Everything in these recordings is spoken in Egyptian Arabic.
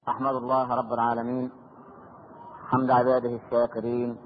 أحمد الله رب العالمين حمد عباده الشاكرين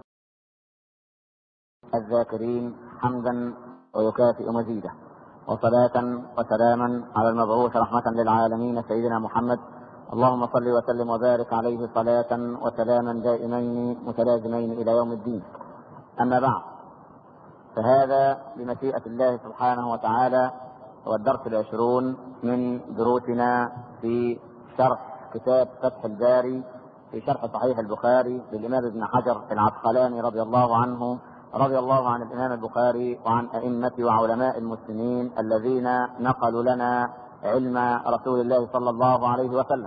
الذاكرين حمدا ويكافئ مزيده وصلاة وسلاما على المبعوث رحمة للعالمين سيدنا محمد اللهم صل وسلم وبارك عليه صلاة وسلاما دائمين متلازمين إلى يوم الدين أما بعد فهذا بمشيئة الله سبحانه وتعالى هو الدرس العشرون من دروسنا في شرح كتاب فتح الباري في شرح صحيح البخاري للإمام ابن حجر العسقلاني رضي الله عنه رضي الله عن الإمام البخاري وعن أئمة وعلماء المسلمين الذين نقلوا لنا علم رسول الله صلى الله عليه وسلم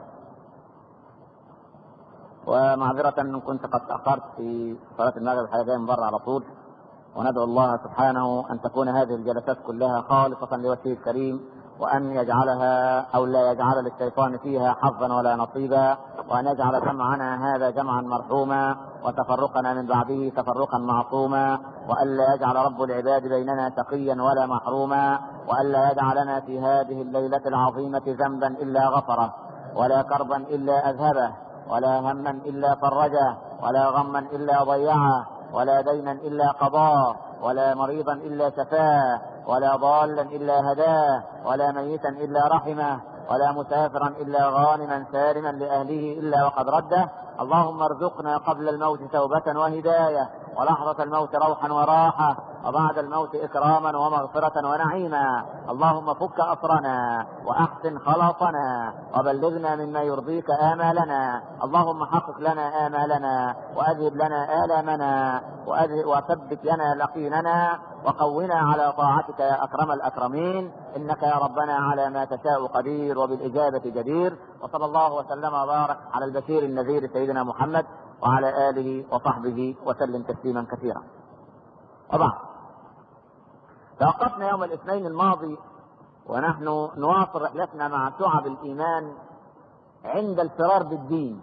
ومعذرة إن كنت قد تأخرت في صلاة المغرب الحقيقة جاي من بره على طول وندعو الله سبحانه أن تكون هذه الجلسات كلها خالصة لوجهه الكريم وأن يجعلها أو لا يجعل للشيطان فيها حظا ولا نصيبا وأن يجعل جمعنا هذا جمعا مرحوما وتفرقنا من بعده تفرقا معصوما وألا يجعل رب العباد بيننا شقيا ولا محروما وألا يجعلنا في هذه الليلة العظيمة ذنبا إلا غفره ولا كربا إلا أذهبه ولا هما إلا فرجه ولا غما إلا ضيعه ولا دينا إلا قضاه ولا مريضا إلا شفاه ولا ضالا إلا هداه ولا ميتا إلا رحمه ولا مسافرا إلا غانما سالما لأهله إلا وقد رده اللهم ارزقنا قبل الموت توبة وهداية ولحظة الموت روحا وراحة وبعد الموت إكراما ومغفرة ونعيما اللهم فك أسرنا وأحسن خلاصنا وبلغنا مما يرضيك آمالنا اللهم حقق لنا آمالنا وأذهب لنا آلامنا وثبت لنا لقيننا وقونا على طاعتك يا أكرم الأكرمين إنك يا ربنا على ما تشاء قدير وبالإجابة جدير وصلى الله وسلم وبارك على البشير النذير سيدنا محمد وعلى آله وصحبه وسلم تسليما كثيرا وبعد توقفنا يوم الاثنين الماضي ونحن نواصل رحلتنا مع شعب الإيمان عند الفرار بالدين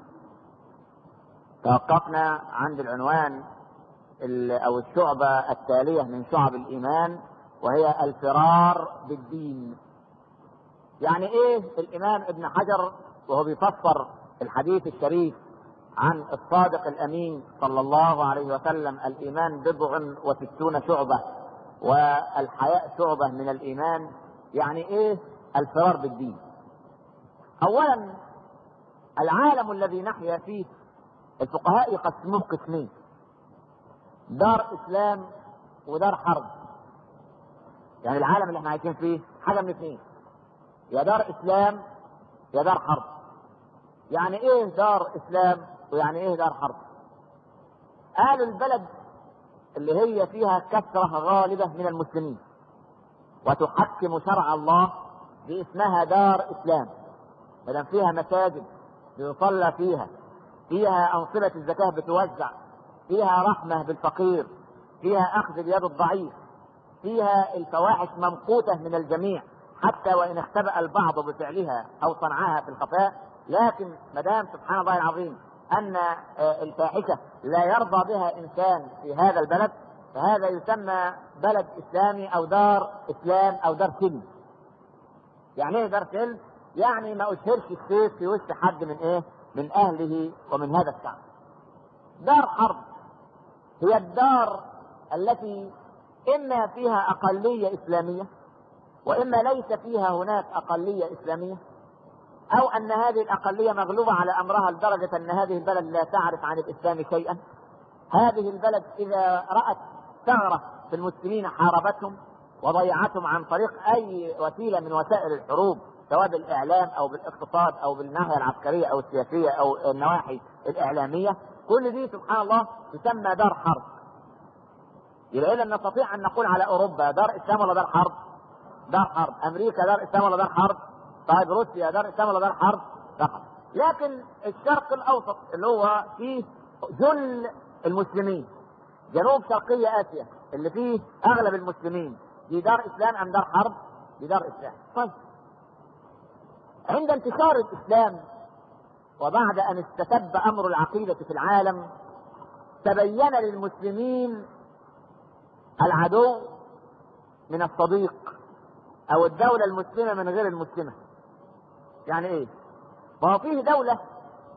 توقفنا عند العنوان أو الشعبة التالية من شعب الإيمان وهي الفرار بالدين يعني إيه الإمام ابن حجر وهو بيفسر الحديث الشريف عن الصادق الامين صلى الله عليه وسلم الايمان بضع وستون شعبه والحياء شعبه من الايمان يعني ايه الفرار بالدين اولا العالم الذي نحيا فيه الفقهاء يقسموه قسمين دار اسلام ودار حرب يعني العالم اللي احنا عايشين فيه حاجه من اثنين يا دار اسلام يا دار حرب يعني ايه دار اسلام ويعني ايه دار حرب قالوا البلد اللي هي فيها كثرة غالبة من المسلمين وتحكم شرع الله دي اسمها دار اسلام مادام فيها مساجد بيصلى فيها فيها انصبة الزكاة بتوزع فيها رحمة بالفقير فيها اخذ بيد الضعيف فيها الفواحش ممقوتة من الجميع حتى وان اختبأ البعض بفعلها او صنعها في الخفاء لكن مدام سبحان الله العظيم ان الفاحشه لا يرضى بها انسان في هذا البلد فهذا يسمى بلد اسلامي او دار اسلام او دار سلم. يعني ايه دار سلم؟ يعني ما اشهرش السيف في وش حد من ايه؟ من اهله ومن هذا الشعب. دار حرب هي الدار التي اما فيها اقليه اسلاميه واما ليس فيها هناك اقليه اسلاميه او ان هذه الاقليه مغلوبه على امرها لدرجه ان هذه البلد لا تعرف عن الاسلام شيئا هذه البلد اذا رات ثغره في المسلمين حاربتهم وضيعتهم عن طريق اي وسيله من وسائل الحروب سواء بالاعلام او بالاقتصاد او بالناحيه العسكريه او السياسيه او النواحي الاعلاميه كل دي سبحان الله تسمى دار حرب يبقى اذا نستطيع ان نقول على اوروبا دار اسلام ولا دار حرب؟ دار حرب، امريكا دار اسلام ولا دار حرب؟ طيب روسيا دار اسلام ولا دار حرب؟ فقط. لكن الشرق الاوسط اللي هو فيه جل المسلمين جنوب شرقية اسيا اللي فيه اغلب المسلمين دي دار اسلام ام دار حرب؟ دي دار اسلام. طيب. عند انتشار الاسلام وبعد ان استتب امر العقيدة في العالم تبين للمسلمين العدو من الصديق او الدولة المسلمة من غير المسلمة يعني ايه ما هو فيه دولة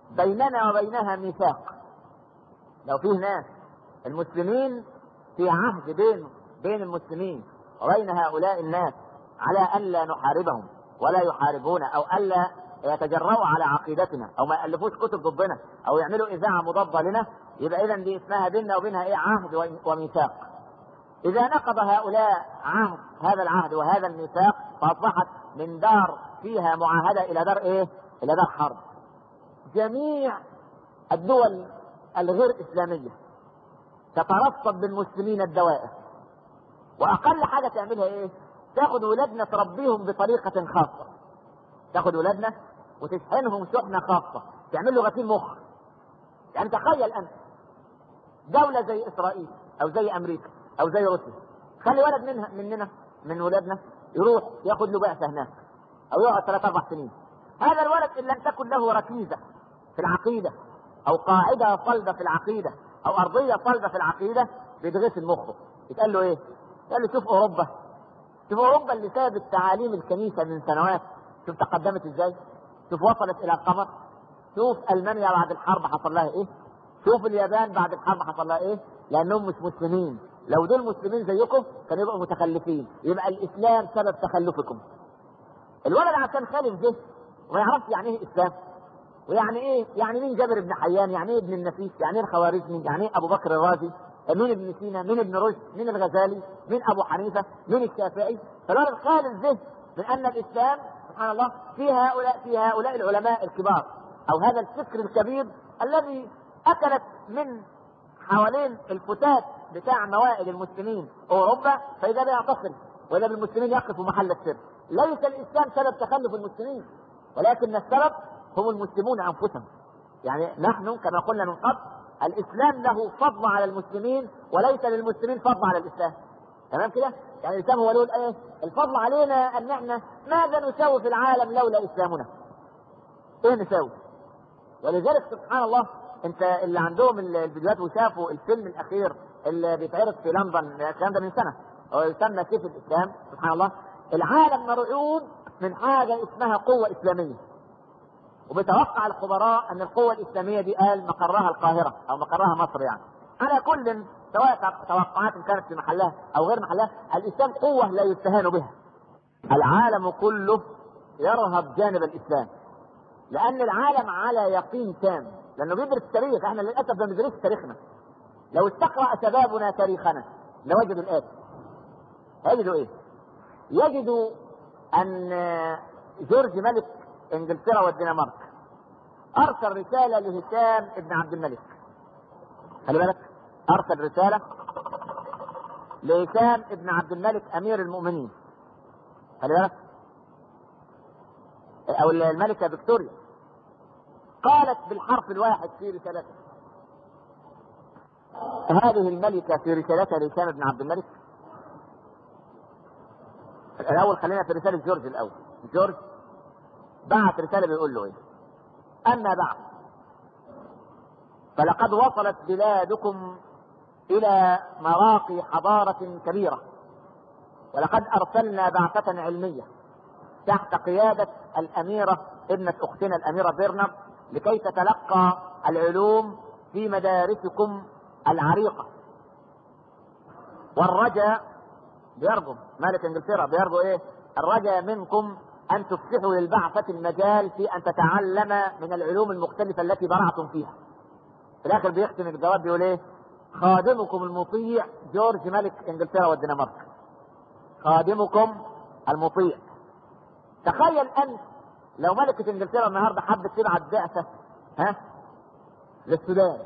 بيننا وبينها ميثاق لو فيه ناس المسلمين في عهد بين بين المسلمين وبين هؤلاء الناس على الا نحاربهم ولا يحاربون او الا يتجرؤوا على عقيدتنا او ما يالفوش كتب ضدنا او يعملوا اذاعه مضاده لنا يبقى اذا دي اسمها بيننا وبينها ايه عهد وميثاق اذا نقض هؤلاء عهد هذا العهد وهذا الميثاق فاصبحت من دار فيها معاهده الى دار ايه؟ الى دار حرب. جميع الدول الغير اسلاميه تترصد بالمسلمين الدوائر. واقل حاجه تعملها ايه؟ تاخد ولادنا تربيهم بطريقه خاصه. تاخد ولادنا وتشحنهم شحنه خاصه، تعمل له غسيل مخ. يعني تخيل انت دوله زي اسرائيل او زي امريكا او زي روسيا خلي ولد منها مننا من ولادنا يروح ياخد له بعثه هناك او يقعد ثلاث اربع سنين هذا الولد ان لم تكن له ركيزه في العقيده او قاعده صلبه في العقيده او ارضيه صلبه في العقيده بيتغسل مخه يتقال له ايه؟ قال له شوف اوروبا شوف اوروبا اللي سابت تعاليم الكنيسه من سنوات شوف تقدمت ازاي؟ شوف وصلت الى القمر شوف المانيا بعد الحرب حصل لها ايه؟ شوف اليابان بعد الحرب حصل لها ايه؟ لانهم مش مسلمين لو دول مسلمين زيكم كانوا يبقوا متخلفين يبقى الاسلام سبب تخلفكم الولد عشان خالف ده وما يعرفش يعني ايه اسلام ويعني ايه يعني مين جابر بن حيان يعني ايه ابن النفيس يعني ايه الخوارزمي يعني ايه ابو بكر الرازي مين ابن سينا مين ابن رشد مين الغزالي مين ابو حنيفه مين الشافعي فالولد خالف ده من ان الاسلام سبحان الله في هؤلاء في هؤلاء العلماء الكبار او هذا الفكر الكبير الذي اكلت من حوالين الفتات بتاع موائد المسلمين اوروبا فاذا بها تصل واذا بالمسلمين يقف محل السر ليس الاسلام سبب تخلف المسلمين ولكن السبب هم المسلمون انفسهم يعني نحن كما قلنا من قبل الاسلام له فضل على المسلمين وليس للمسلمين فضل على الاسلام تمام كده؟ يعني الاسلام هو له الايه؟ الفضل علينا ان احنا ماذا نسوي في العالم لولا اسلامنا؟ ايه نسوي؟ ولذلك سبحان الله انت اللي عندهم الفيديوهات وشافوا الفيلم الاخير اللي بيتعرض في لندن الكلام ده من سنه هو يسمى سيف الاسلام سبحان الله العالم مرعوب من حاجه اسمها قوه اسلاميه وبيتوقع الخبراء ان القوه الاسلاميه دي قال مقرها القاهره او مقرها مصر يعني على كل سواء توقعات كانت في محلها او غير محلها الاسلام قوه لا يستهان بها العالم كله يرهب جانب الاسلام لان العالم على يقين تام لانه بيدرس التاريخ احنا للاسف ما بندرسش تاريخنا لو استقرا شبابنا تاريخنا لوجدوا الاتي يجدوا ايه؟ يجدوا ان جورج ملك انجلترا والدنمارك ارسل رساله لهشام ابن عبد الملك خلي بالك ارسل رساله لهشام ابن عبد الملك امير المؤمنين خلي بالك او الملكه فيكتوريا قالت بالحرف الواحد في رسالتها هذه الملكة في رسالتها لهشام بن عبد الملك الأول خلينا في رسالة جورج الأول جورج بعت رسالة بيقول له إيه أما بعد فلقد وصلت بلادكم إلى مراقي حضارة كبيرة ولقد أرسلنا بعثة علمية تحت قيادة الأميرة ابنة أختنا الأميرة بيرنر لكي تتلقى العلوم في مدارسكم العريقة والرجاء بيرجو ملك انجلترا بيرجو ايه؟ الرجاء منكم ان تفتحوا للبعثة المجال في ان تتعلم من العلوم المختلفة التي برعتم فيها. في الاخر بيختم الجواب بيقول ايه؟ خادمكم المطيع جورج ملك انجلترا والدنمارك. خادمكم المطيع. تخيل انت لو ملكة انجلترا النهارده حبت تبعت بعثة ها للسودان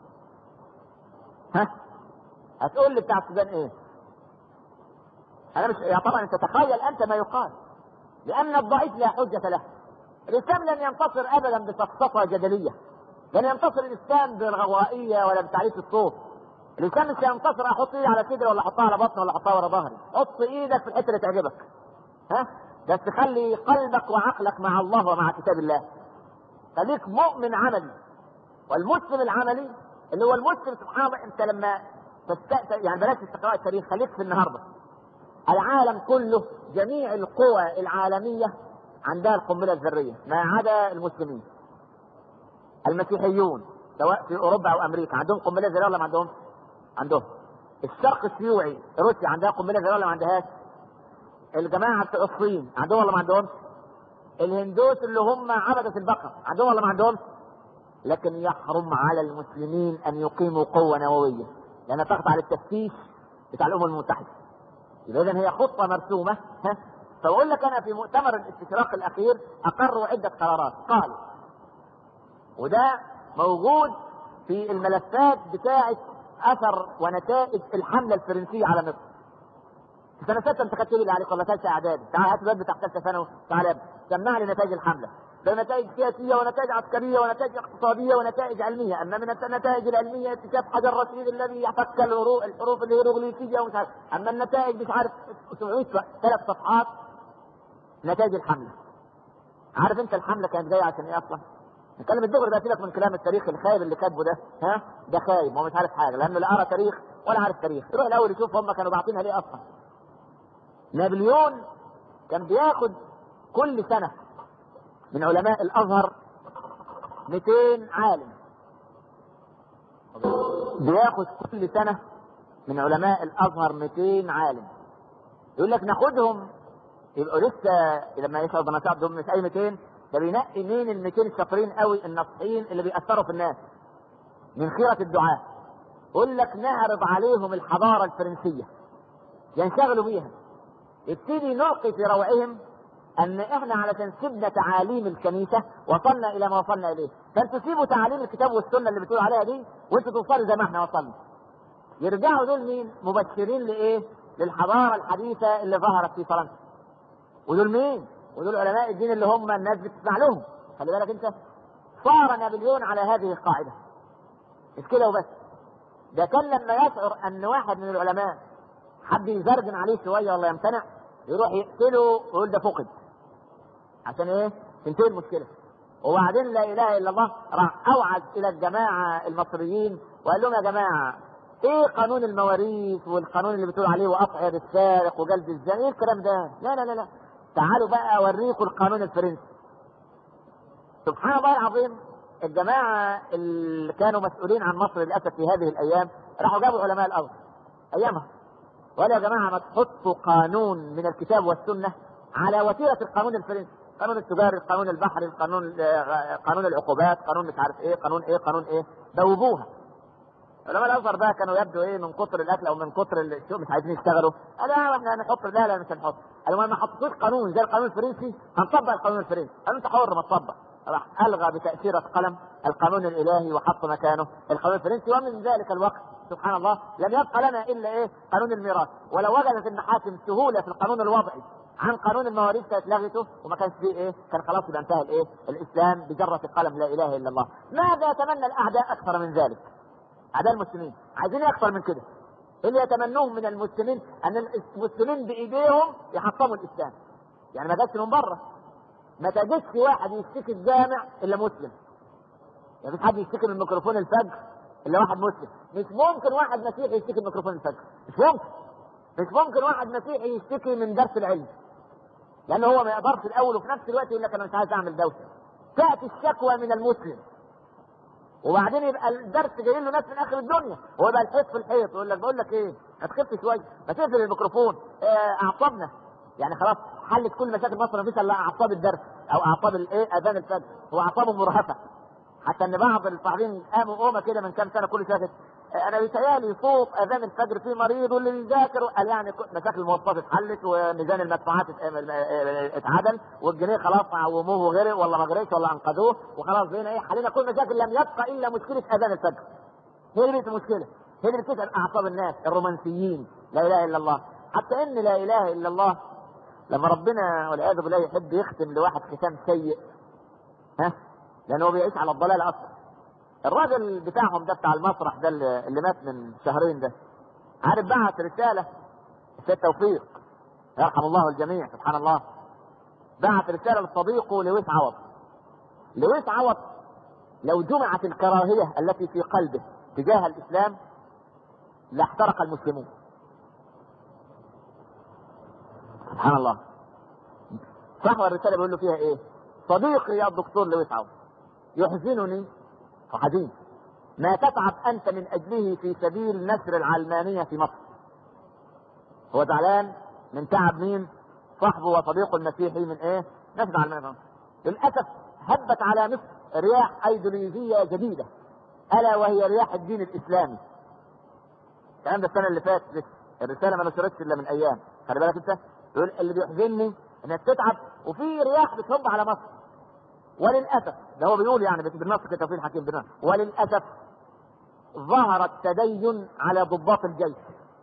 ها هتقول لي بتاع السودان ايه؟ انا مش يا طبعا انت تخيل انت ما يقال لان الضعيف لا حجة له الاسلام لن ينتصر ابدا بسفسطة جدلية لن ينتصر الاسلام بالغوائية ولا بتعريف الصوت الاسلام مش هينتصر احط ايدي على صدري ولا احطها على بطني ولا احطها ورا ظهري حط ايدك في الحته اللي تعجبك ها بس خلي قلبك وعقلك مع الله ومع كتاب الله خليك مؤمن عملي والمسلم العملي اللي هو المسلم سبحان الله انت لما تست... يعني بلاش استقراء التاريخ خليك في النهارده العالم كله جميع القوى العالميه عندها القنبله الذريه ما عدا المسلمين المسيحيون سواء في اوروبا او امريكا عندهم قنبله ذريه ولا ما عندهم؟ عندهم الشرق الشيوعي روسيا عندها قنبله ذريه ولا ما عندهاش؟ الجماعه بتوع الصين عندهم ولا ما عندهمش؟ الهندوس اللي هم عبدة البقر عندهم ولا ما عندهم؟ لكن يحرم على المسلمين ان يقيموا قوه نوويه لانها تخضع للتفتيش بتاع الامم المتحده. يبقى اذا هي خطه مرسومه ها فبقول لك انا في مؤتمر الاستشراق الاخير اقروا عده قرارات قالوا وده موجود في الملفات بتاعه اثر ونتائج الحمله الفرنسيه على مصر. في سنه سته انت خدت لي اللي عليك ولا ثالثه اعدادي، تعال هات الواد بتاع ثالثه ثانوي، تعال يا ابني سمع لي نتائج الحمله. ده نتائج سياسيه ونتائج عسكريه ونتائج اقتصاديه ونتائج علميه، اما من النتائج العلميه اكتشاف حجر رشيد الذي يحفك الحروف الحروف الهيروغليفيه ومش عارف، اما النتائج مش عارف 700 ثلاث صفحات نتائج الحمله. عارف انت الحمله كانت جايه عشان ايه اصلا؟ نتكلم الدغري ده سيبك من كلام التاريخ الخايب اللي كاتبه ده ها ده خايب هو مش عارف حاجه لانه لا قرا تاريخ ولا عارف تاريخ يروح الاول يشوف هم كانوا باعتينها ليه اصلا نابليون كان بياخد كل سنه من علماء الازهر 200 عالم بياخد كل سنه من علماء الازهر 200 عالم يقول لك ناخدهم يبقوا لسه لما يسأل بنات دول مش اي 200 ده بينقي مين ال 200 الشاطرين قوي الناصحين اللي بيأثروا في الناس من خيرة الدعاء يقول لك نعرض عليهم الحضارة الفرنسية ينشغلوا بيها يبتدي نلقي في روعهم ان احنا علشان سيبنا تعاليم الكنيسة وصلنا الى ما وصلنا اليه فانتوا سيبوا تعاليم الكتاب والسنة اللي بتقولوا عليها دي وانتوا توصلوا زي ما احنا وصلنا يرجعوا دول مين مبشرين لايه للحضارة الحديثة اللي ظهرت في فرنسا ودول مين ودول علماء الدين اللي هم الناس بتسمع لهم خلي بالك انت صار نابليون على هذه القاعده مش كده وبس ده كان لما يشعر ان واحد من العلماء حد يزرجن عليه شويه ولا يمتنع يروح يقتله ويقول ده فقد عشان ايه؟ تنتهي المشكله وبعدين لا اله الا الله راح اوعد الى الجماعه المصريين وقال لهم يا جماعه ايه قانون المواريث والقانون اللي بتقول عليه وقطع يد السارق وجلد الزاني ايه الكلام ده؟ لا لا لا لا تعالوا بقى اوريكم القانون الفرنسي سبحان الله العظيم الجماعة اللي كانوا مسؤولين عن مصر للأسف في هذه الأيام راحوا جابوا علماء الأرض أيامها وقالوا يا جماعة ما تحطوا قانون من الكتاب والسنة على وتيرة القانون الفرنسي قانون التجاري القانون البحري القانون قانون العقوبات قانون مش عارف ايه قانون ايه قانون ايه دوبوها علماء الازهر بقى كانوا يبدو ايه من كتر الاكل او من كتر الشغل مش عايزين يشتغلوا قالوا لا احنا هنحط لا لا مش هنحط قالوا ما حطيتوش قانون زي القانون الفرنسي هنطبق القانون الفرنسي قالوا انت حر ما تطبق راح الغى بتاثير قلم القانون الالهي وحط مكانه القانون الفرنسي ومن ذلك الوقت سبحان الله لم يبقى لنا الا ايه قانون الميراث ولو وجدت المحاكم سهوله في القانون الوضعي عن قانون المواريث كانت لغته وما كانش فيه ايه كان خلاص يبقى انتهى الايه الاسلام بجره القلم لا اله الا الله ماذا يتمنى الاعداء اكثر من ذلك اعداء المسلمين عايزين إيه اكثر من كده اللي يتمنوه من المسلمين ان المسلمين بايديهم يحطموا الاسلام يعني ما جاتش من بره ما تجدش واحد يشتكي الجامع الا مسلم يعني مفيش حد يشتكي من ميكروفون الفجر الا واحد مسلم مش ممكن واحد مسيحي يشتكي من ميكروفون الفجر مش ممكن مش ممكن واحد مسيحي يشتكي من درس العلم لان هو ما يقدرش الاول وفي نفس الوقت يقول لك انا مش عايز اعمل دوشه تاتي الشكوى من المسلم وبعدين يبقى الدرس جاي له ناس من اخر الدنيا هو يبقى الحيط في الحيط يقول لك بقول لك ايه ما تخف شويه ما تقفل الميكروفون اه اعصابنا يعني خلاص حلت كل مشاكل مصر مفيش الا اعصاب الدرس او اعصاب الايه اذان الفجر هو اعصابهم مرهفه حتى ان بعض الصحفيين قاموا قومه كده من كام سنه كل سنه انا بيتهيألي صوت اذان الفجر في مريض واللي بيذاكر قال يعني مشاكل المواصلات اتحلت وميزان المدفوعات اتعدل والجنيه خلاص عوموه وغرق ولا ما غرقش ولا انقذوه وخلاص بقينا ايه حلينا كل مشاكل لم يبقى الا مشكله اذان الفجر هي دي المشكله هي اللي بتسال اعصاب الناس الرومانسيين لا اله الا الله حتى ان لا اله الا الله لما ربنا والعياذ بالله يحب يختم لواحد ختام سيء ها لانه بيعيش على الضلال اصلا الراجل بتاعهم ده بتاع المسرح ده اللي مات من شهرين ده عارف بعت رساله السيد توفيق يرحم الله الجميع سبحان الله بعت رساله لصديقه لويس عوض لويس عوض لو جمعت الكراهيه التي في قلبه تجاه الاسلام لاحترق المسلمون سبحان الله صح الرساله بيقول له فيها ايه صديقي يا الدكتور لويس عوض يحزنني وحزين ما تتعب انت من اجله في سبيل نشر العلمانيه في مصر هو زعلان من تعب مين صاحبه وصديقه المسيحي من ايه نشر العلمانيه للاسف هبت على مصر رياح ايديولوجيه جديده الا وهي رياح الدين الاسلامي الكلام ده السنه اللي فاتت لسه الرساله ما نشرتش الا من ايام خلي بالك انت يقول اللي بيحزنني انك تتعب وفي رياح بتهب على مصر وللاسف ده هو بيقول يعني بالنص كده في الحكيم بالنص وللاسف ظهر التدين على ضباط الجيش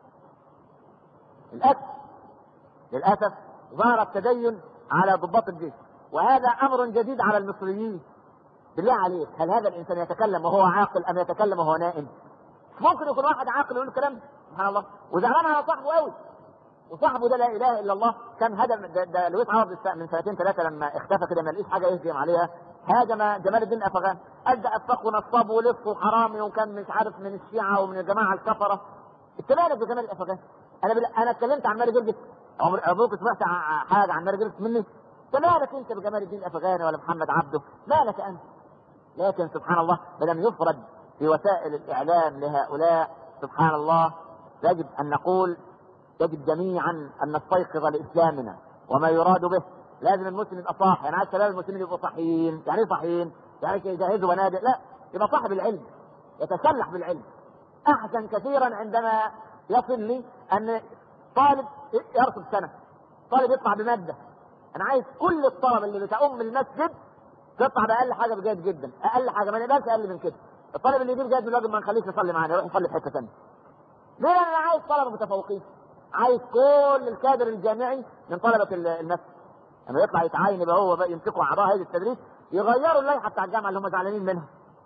للاسف للاسف ظهر التدين على ضباط الجيش وهذا امر جديد على المصريين بالله عليك هل هذا الانسان يتكلم وهو عاقل ام يتكلم وهو نائم؟ ممكن يكون واحد عاقل يقول الكلام ده سبحان الله وزعلان على صاحبه قوي وصاحبه ده لا اله الا الله كان هدم ده, ده لويس عرض من سنتين ثلاثه لما اختفى كده ما لقيش حاجه يهجم عليها هاجم جمال الدين افغان ادى افاق ونصاب ولف وحرامي وكان مش عارف من الشيعه ومن الجماعه الكفره انت مالك بجمال الافغان انا بل... انا اتكلمت عن ماري جرجس ابوك سمعت حاجه عن ماري جرجس مني انت مالك انت بجمال الدين الافغاني ولا محمد عبده مالك انت لكن سبحان الله ما لم يفرد في وسائل الاعلام لهؤلاء سبحان الله يجب ان نقول يجب جميعا ان نستيقظ لاسلامنا وما يراد به لازم المسلم يبقى صاحي انا عايز شباب المسلمين يبقوا صحيين يعني ايه صحيين؟ يعني يجهزوا بنادق لا يبقى صاحب العلم يتسلح بالعلم احسن كثيرا عندما يصل لي ان طالب يرسب سنه طالب يطلع بماده انا عايز كل الطلبه اللي بتؤم المسجد تطلع باقل حاجه بجيد جدا اقل حاجه ما نقدرش اقل من كده الطالب اللي يجيب جيد من الواجب ما نخليش يصلي معانا يروح يصلي في حته ثانيه ليه انا عايز طلبه متفوقين عايز كل الكادر الجامعي من طلبه المسجد لما يطلع يتعين يبقى هو بقى يمسكوا اعضاء هيئه التدريس يغيروا اللائحه بتاع الجامعه اللي هم زعلانين منها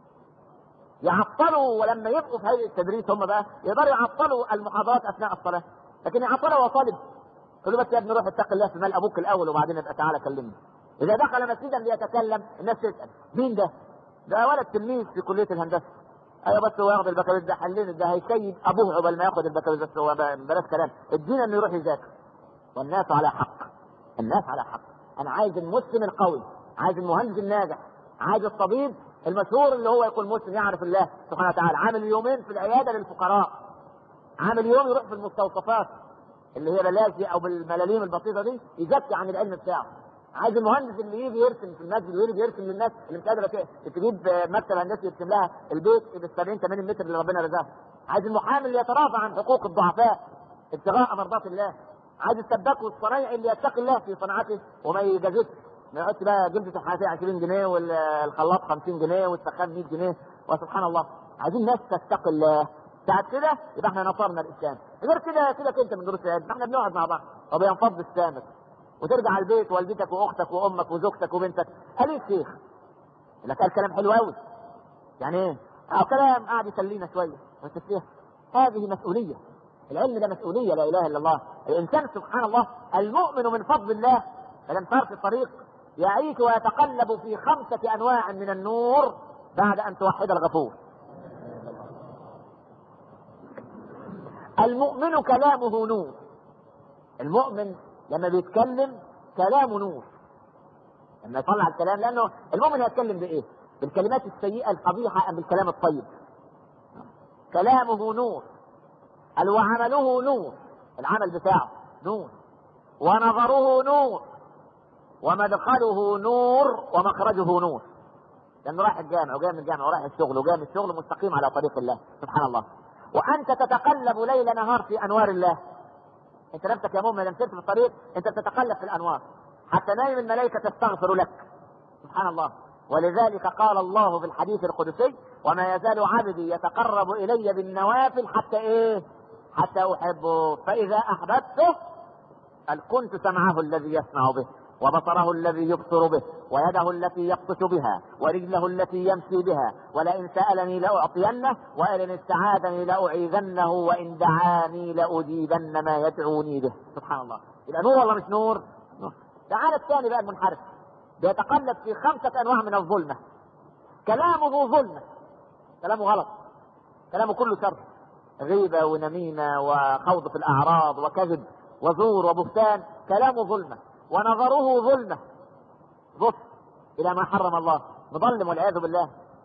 يعطلوا ولما يبقوا في هيئه التدريس هم بقى يقدروا يعطلوا المحاضرات اثناء الصلاه لكن يعطلوا وهو طالب يقول له بس يا ابني روح اتق الله في مال ابوك الاول وبعدين ابقى تعالى كلمني اذا دخل مسجدا ليتكلم الناس تسال مين ده؟ ده ولد تلميذ في كليه الهندسه ايوه بس هو ياخد البكالوريوس ده حلين ده هيسيب ابوه قبل ما ياخد البكالوريوس بس هو بلاش كلام ادينا انه يروح يذاكر والناس على حق الناس على حق انا عايز المسلم القوي عايز المهندس الناجح عايز الطبيب المشهور اللي هو يكون مسلم يعرف الله سبحانه وتعالى عامل يومين في العياده للفقراء عامل يوم يروح في المستوصفات اللي هي بلاش دي او بالملاليم البسيطه دي يزكي عن العلم بتاعه عايز المهندس اللي يجي يرسم في المسجد ويجي يرسم للناس اللي مش قادره تجيب مكتب هندسي يرسم لها البيت ب 70 80 متر اللي ربنا رزقها عايز المحامي اللي يترافع عن حقوق الضعفاء ابتغاء مرضات الله عايز السباك والصنايعي اللي يتقي الله في صناعته وما يجازفش ما يحط بقى جلدة الحنفية 20 جنيه والخلاط 50 جنيه والسخان 100 جنيه وسبحان الله عايزين ناس تتقي الله ساعة كده يبقى احنا نصرنا الاسلام غير كده كده انت من دروس العلم احنا بنقعد مع بعض وبينفض السامر وترجع البيت والدتك واختك وامك وزوجتك وبنتك قال ايه الشيخ؟ لك قال كلام حلو قوي يعني ايه؟ او كلام قاعد يسلينا شويه وانت الشيخ هذه مسؤوليه العلم ده مسؤوليه لا اله الا الله الانسان سبحان الله المؤمن من فضل الله فلم في الطريق يعيش ويتقلب في خمسه انواع من النور بعد ان توحد الغفور المؤمن كلامه نور المؤمن لما بيتكلم كلامه نور لما يطلع الكلام لانه المؤمن هيتكلم بايه؟ بالكلمات السيئه القبيحه ام بالكلام الطيب؟ كلامه نور قال وعمله نور العمل بتاعه نور ونظره نور ومدخله نور ومخرجه نور لانه رايح الجامع وجاي من الجامع ورايح الشغل وجاي من الشغل مستقيم على طريق الله سبحان الله وانت تتقلب ليل نهار في انوار الله انت نفسك يا مؤمن لما سرت في الطريق انت بتتقلب في الانوار حتى نايم الملائكه تستغفر لك سبحان الله ولذلك قال الله في الحديث القدسي وما يزال عبدي يتقرب الي بالنوافل حتى ايه حتى احبه فاذا احببته قال كنت سمعه الذي يسمع به وبصره الذي يبصر به ويده التي يبطش بها ورجله التي يمشي بها ولئن سألني لأعطينه وإن استعاذني لأعيذنه وإن دعاني لأجيبن ما يدعوني به سبحان الله يبقى نور ولا مش نور؟ نور تعال الثاني بقى المنحرف بيتقلب في خمسة أنواع من الظلمة كلامه ظلمة كلامه غلط كلامه كله شر غيبة ونميمة وخوض في الأعراض وكذب وزور وبهتان كلامه ظلمة ونظره ظلمة بص الى ما حرم الله مظلم والعياذ بالله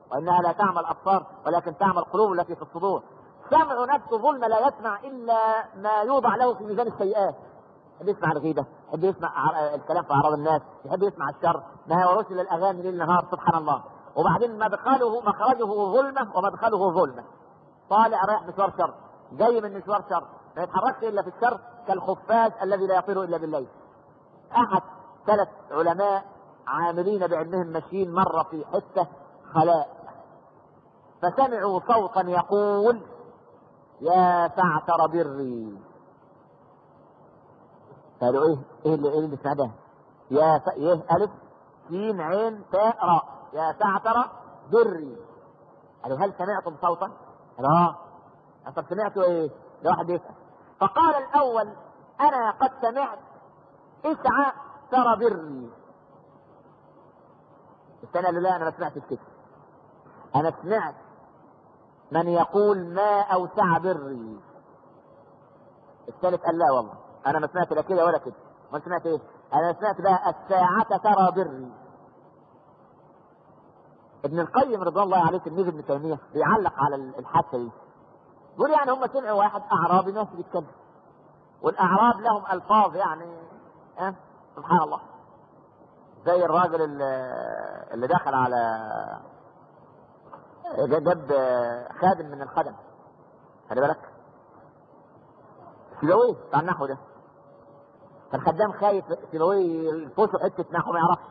وانها لا تعمى الابصار ولكن تعمى القلوب التي في الصدور سمع نفسه ظلم لا يسمع الا ما يوضع له في ميزان السيئات يحب يسمع الغيبه يحب يسمع الكلام في اعراض الناس يحب يسمع الشر ما هو رسل الاغاني ليل نهار سبحان الله وبعدين مدخله مخرجه ظلمه ومدخله ظلمه طالع رايح مشوار شر جاي من مشوار شر ما يتحركش الا في الشر كالخفاز الذي لا يطير الا بالليل احد ثلاث علماء عاملين بعلمهم ماشيين مره في حته خلاء فسمعوا صوتا يقول يا فاعتر بري قالوا ايه ايه اللي ايه اللي اسمع ده يا ف... ايه الف سين عين تاء راء يا فاعتر بري قالوا هل سمعتم صوتا؟ قالوا اه طب سمعتوا ايه؟ ده واحد يسال فقال الاول انا قد سمعت اسعى ترى بري الثاني قال له لا انا ما سمعتش كده انا سمعت من يقول ما اوسع بري الثالث قال لا والله انا ما سمعت لا كده ولا كده ما سمعت ايه انا سمعت بقى الساعة ترى بري ابن القيم رضوان الله عليه تلميذ ابن تيمية بيعلق على الحادثة دي بيقول يعني هم سمعوا واحد اعرابي ماشي بيتكلم والاعراب لهم الفاظ يعني أه؟ سبحان الله زي الراجل اللي, اللي دخل على جاب خادم من الخدم خلي بالك سيبويه بتاع النحو ده فالخدام خايف سيبويه يلفسه حته نحو ما يعرفش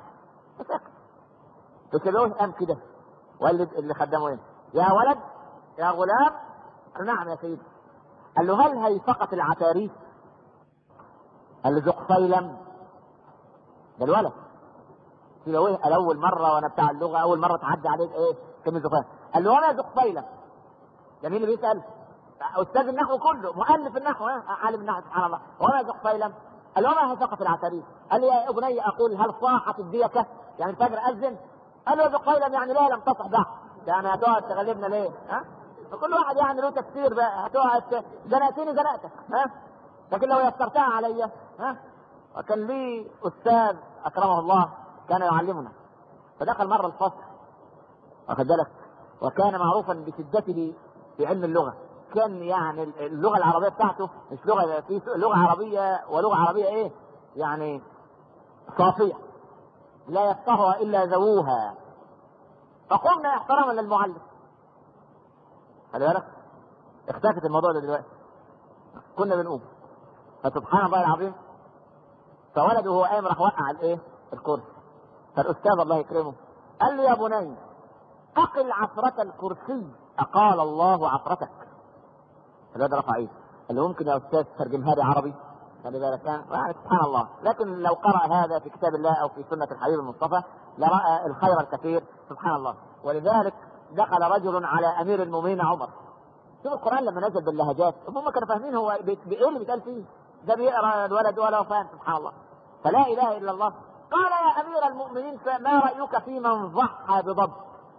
فسيبويه قام كده وقال اللي خدامه ايه يا ولد يا غلام قال نعم يا سيدي قال له هل هيفقت العتاريس قال له ذق فيلم ده الولد سيبويه قال اول مره وانا بتاع اللغه اول مره تعدي عليك ايه كلمه ذق قال له وما ذق فيلم ده مين اللي بيسال استاذ النحو كله مؤلف النحو عالم النحو سبحان الله وما ذق فيلم قال له وما هزقت العتاريس قال لي يا ابني اقول هل صاحت الديكه يعني الفجر اذن قال له ذق فيلم يعني لا لم تصح بعد يعني هتقعد تغلبنا ليه ها فكل واحد يعني له تفسير بقى هتقعد زنقتني زنقتك ها لكن لو يسرتها عليا ها وكان لي استاذ اكرمه الله كان يعلمنا فدخل مره الفصل واخد بالك وكان معروفا بشدته في علم اللغه كان يعني اللغه العربيه بتاعته مش لغه في لغه عربيه ولغه عربيه ايه يعني صافيه لا يفقهها الا ذووها فقمنا احتراما للمعلم خلي بالك اختفت الموضوع ده دلوقتي كنا بنقوم فسبحان الله العظيم فولده وهو قايم راح وقع الايه الكرسي فالاستاذ الله يكرمه قال لي يا بني اقل عثرة الكرسي اقال الله عثرتك الواد رفع ايده قال له ممكن يا استاذ ترجمها لي عربي خلي بالك يعني سبحان الله لكن لو قرأ هذا في كتاب الله او في سنة الحبيب المصطفى لرأى الخير الكثير سبحان الله ولذلك دخل رجل على امير المؤمنين عمر شوف القران لما نزل باللهجات هم كانوا فاهمين هو بايه اللي بيتقال فيه ده بيقرا الولد ولا فاهم سبحان الله فلا اله الا الله قال يا امير المؤمنين فما رايك في من ضحى بضب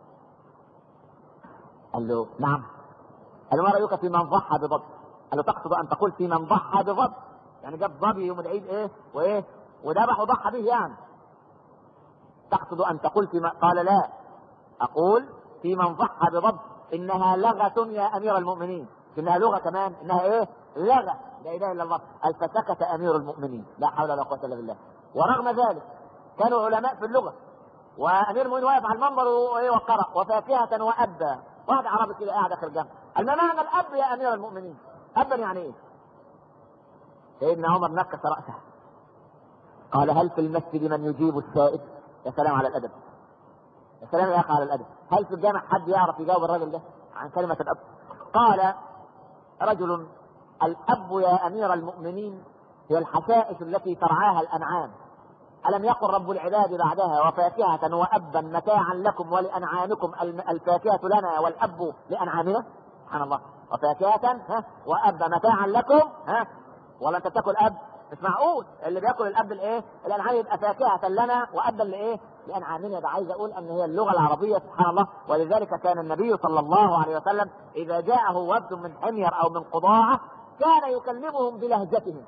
قال له نعم قال له ما رايك في من ضحى بضب قال له تقصد ان تقول في من ضحى بضب يعني جاب ظبي يوم العيد ايه وايه وذبح وضحى به يعني تقصد ان تقول في قال لا اقول في من ضحى بضب انها لغة يا امير المؤمنين انها لغة كمان انها ايه لغة لا اله الا الله قال فسكت امير المؤمنين لا حول ولا قوة الا بالله ورغم ذلك كانوا علماء في اللغة وامير المؤمنين واقف على المنبر وقرأ وفاكهة وابا واحد عربي كده قاعد اخر جنب قال ما معنى الاب يا امير المؤمنين ابا يعني ايه سيدنا عمر نكس راسه قال هل في المسجد من يجيب السائل يا سلام على الادب يا سلام يا اخي على الادب هل في الجامع حد يعرف يجاوب الرجل ده عن كلمه الاب قال رجل الاب يا امير المؤمنين هي الحشائش التي ترعاها الانعام ألم يقل رب العباد بعدها وفاكهة وأبا متاعا لكم ولأنعامكم الفاكهة لنا والأب لأنعامنا سبحان الله وفاكهة ها وأبا متاعا لكم ها ولا أنت تاكل أب مش معقول اللي بياكل الأب الإيه؟ الأنعام يبقى فاكهة لنا وأبا لإيه؟ لأنعامنا ده عايز أقول أن هي اللغة العربية سبحان الله ولذلك كان النبي صلى الله عليه وسلم إذا جاءه وفد من حمير أو من قضاعة كان يكلمهم بلهجتهم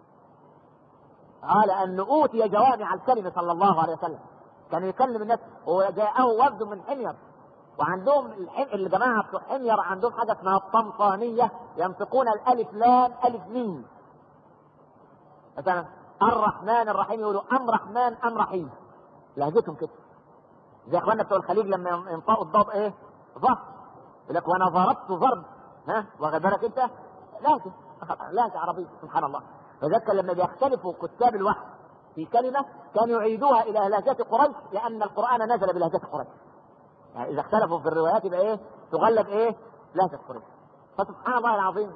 قال أن أوتي جوامع الكلمة صلى الله عليه وسلم كان يكلم الناس وجاءه وفد من حمير وعندهم الحم... الجماعه بتوع حمير عندهم حاجه اسمها الطمطانيه ينطقون الالف لام الف ميم مثلا الرحمن الرحيم يقولوا ام رحمن ام رحيم لهجتهم كده زي اخواننا بتوع الخليج لما ينطقوا الضاد ايه؟ ضغط يقول لك وانا ضربت ضرب ها واخد بالك انت؟ لهجه لهجه عربيه سبحان الله فذلك لما بيختلفوا كتاب الوحي في كلمه كانوا يعيدوها الى لهجه قريش لان القران نزل بلهجه قريش يعني اذا اختلفوا في الروايات يبقى ايه؟ تغلب ايه؟ لهجه قريش فسبحان الله العظيم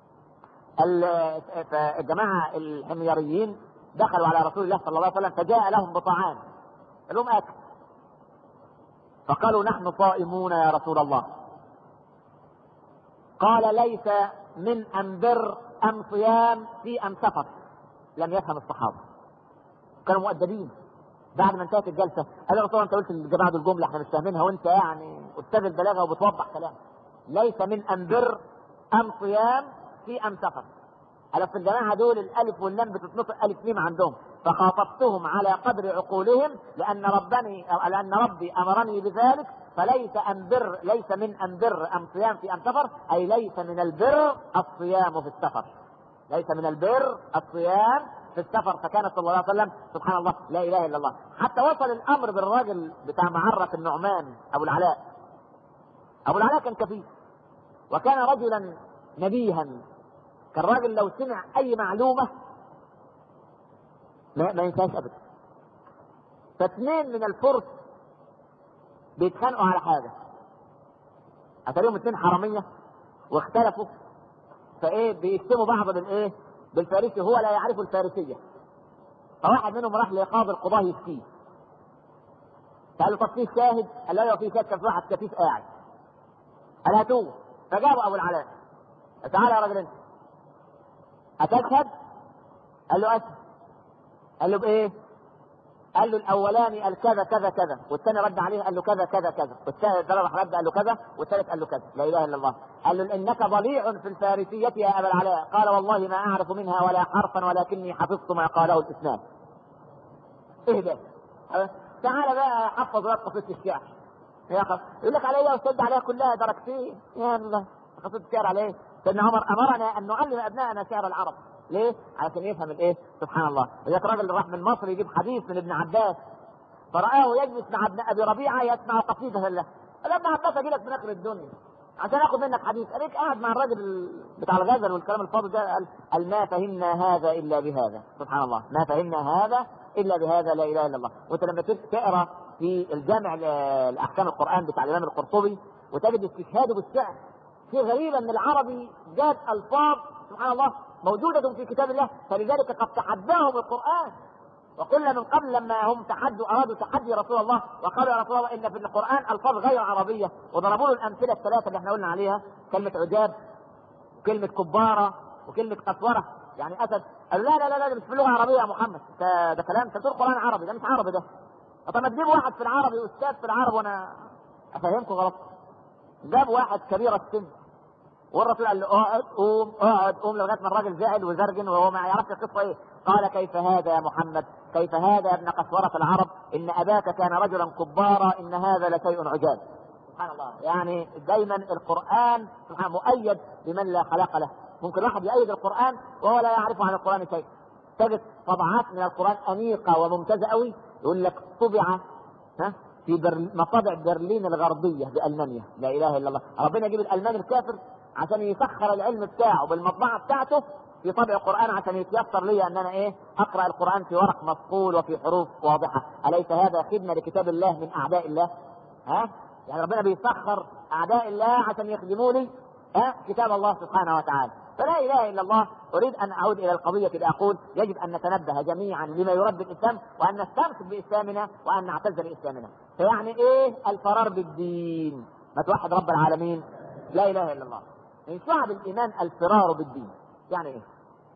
فالجماعه الحميريين دخلوا على رسول الله صلى الله عليه وسلم فجاء لهم بطعام لهم اكل فقالوا نحن صائمون يا رسول الله قال ليس من ام بر ام صيام في ام سفر لم يفهم الصحابه كانوا مؤدبين بعد ما انتهت الجلسه قال يا رسول الله انت قلت للجماعه دول جمله احنا مش فاهمينها وانت يعني استاذ البلاغه وبتوضح كلام ليس من ام بر ام صيام في ام سفر قال في الجماعه دول الالف واللام بتتنطق الف ميم عندهم فخاطبتهم على قدر عقولهم لان ربني لان ربي امرني بذلك فليس ام بر ليس من ام بر ام صيام في ام سفر اي ليس من البر الصيام في السفر ليس من البر الصيام في السفر فكان صلى الله عليه وسلم سبحان الله لا اله الا الله حتى وصل الامر بالراجل بتاع معرة النعمان ابو العلاء ابو العلاء كان كفيف وكان رجلا نبيها كان راجل لو سمع اي معلومه ما, ما ينساش ابدا فاثنين من الفرس بيتخانقوا على حاجه اتاريهم اثنين حراميه واختلفوا فايه بيشتموا بعض بالايه بالفارسي هو لا يعرف الفارسيه فواحد منهم راح لقاضي القضاه يشكيه قال له طب في شاهد قال له في شاهد كان في واحد كفيف قاعد قال هاتوه فجابوا ابو العلاء تعالى يا راجل انت أتشهد؟ قال له أشهد. قال له بإيه؟ قال له الأولاني قال كذا كذا كذا، والثاني رد عليه قال له كذا كذا كذا، والثالث راح رد قال له كذا، والثالث قال له كذا، لا إله إلا الله. قال له إنك ضليع في الفارسية يا أبا العلاء، قال والله ما أعرف منها ولا حرفا ولكني حفظت ما قاله الإسلام. إيه ده؟ تعالى بقى حفظ لك قصيدة الشعر. يا أخي يقول لك عليا واستد عليها كلها درجتين، يا الله قصيدة الشعر عليه سيدنا عمر امرنا ان نعلم ابنائنا شعر العرب ليه؟ علشان يفهم الايه؟ سبحان الله، ولذلك راجل راح من مصر يجيب حديث من ابن عباس فرآه يجلس مع ابن ابي ربيعه يسمع قصيده له. قال ابن عباس اجي لك من اخر الدنيا عشان اخد منك حديث، قالك قاعد مع الراجل بتاع الغزل والكلام الفاضي ده قال, قال ما فهمنا هذا الا بهذا، سبحان الله، ما فهمنا هذا الا بهذا لا اله الا الله، وانت لما تقرا في الجامع لاحكام القران بتاع الامام القرطبي وتجد استشهاده بالشعر شيء غريب ان العربي جاب الفاظ سبحان الله موجودة في كتاب الله فلذلك قد تحداهم القرآن وقلنا من قبل لما هم تحدوا ارادوا تحدي رسول الله وقالوا يا رسول الله ان في القران الفاظ غير عربيه وضربوا له الامثله الثلاثه اللي احنا قلنا عليها كلمه عجاب وكلمه كباره وكلمه قسوره يعني اسد قالوا لا لا لا لا ده مش في لغه عربيه يا محمد ده, ده كلام انت بتقول قران عربي ده مش عربي ده طب ما تجيب واحد في العربي استاذ في العرب وانا افهمكم غلط جاب واحد كبير السن والرسول قال له اقعد قوم اقعد قوم لغايه ما الراجل زعل وزرجن وهو ما يعرفش القصه ايه قال كيف هذا يا محمد كيف هذا يا ابن قسورة العرب ان اباك كان رجلا كبارا ان هذا لشيء عجاب سبحان الله يعني دايما القران سبحان مؤيد بمن لا خلاق له ممكن واحد يؤيد القران وهو لا يعرف عن القران شيء تجد طبعات من القران انيقه وممتازه قوي يقول لك طبع ها في بر... مطابع برلين الغربيه بالمانيا لا اله الا الله ربنا يجيب الالماني الكافر عشان يسخر العلم بتاعه بالمطبعه بتاعته في طبع قران عشان يتيسر لي ان انا ايه اقرا القران في ورق مصقول وفي حروف واضحه اليس هذا خدمه لكتاب الله من اعداء الله ها يعني ربنا بيسخر اعداء الله عشان يخدموا لي ها كتاب الله سبحانه وتعالى فلا اله الا الله اريد ان اعود الى القضيه باقول يجب ان نتنبه جميعا لما يرد الاسلام وان نستمسك باسلامنا وان نعتز باسلامنا فيعني ايه الفرار بالدين ما توحد رب العالمين لا اله الا الله من شعب الايمان الفرار بالدين يعني ايه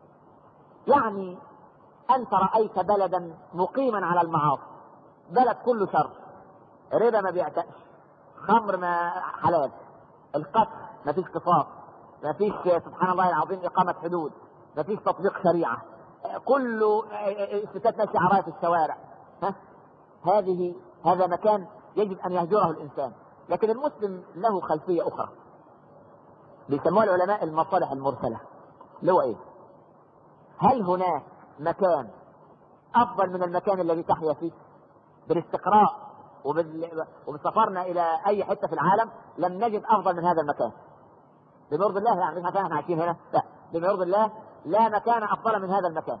يعني انت رايت بلدا مقيما على المعاصي بلد كله شر ربا ما بيعتقش خمر ما حلال القتل ما فيش قصاص ما فيش سبحان الله العظيم اقامه حدود ما فيش تطبيق شريعه كله الستات ماشيه عرايه في الشوارع ها هذه هذا مكان يجب ان يهجره الانسان لكن المسلم له خلفيه اخرى بيسموها العلماء المصالح المرسله اللي هو ايه؟ هل هناك مكان افضل من المكان الذي تحيا فيه؟ بالاستقراء وبال... وبسفرنا الى اي حته في العالم لم نجد افضل من هذا المكان. بما يرضي الله يعني مش عشان احنا عايشين هنا، لا بما يرضي الله لا مكان افضل من هذا المكان.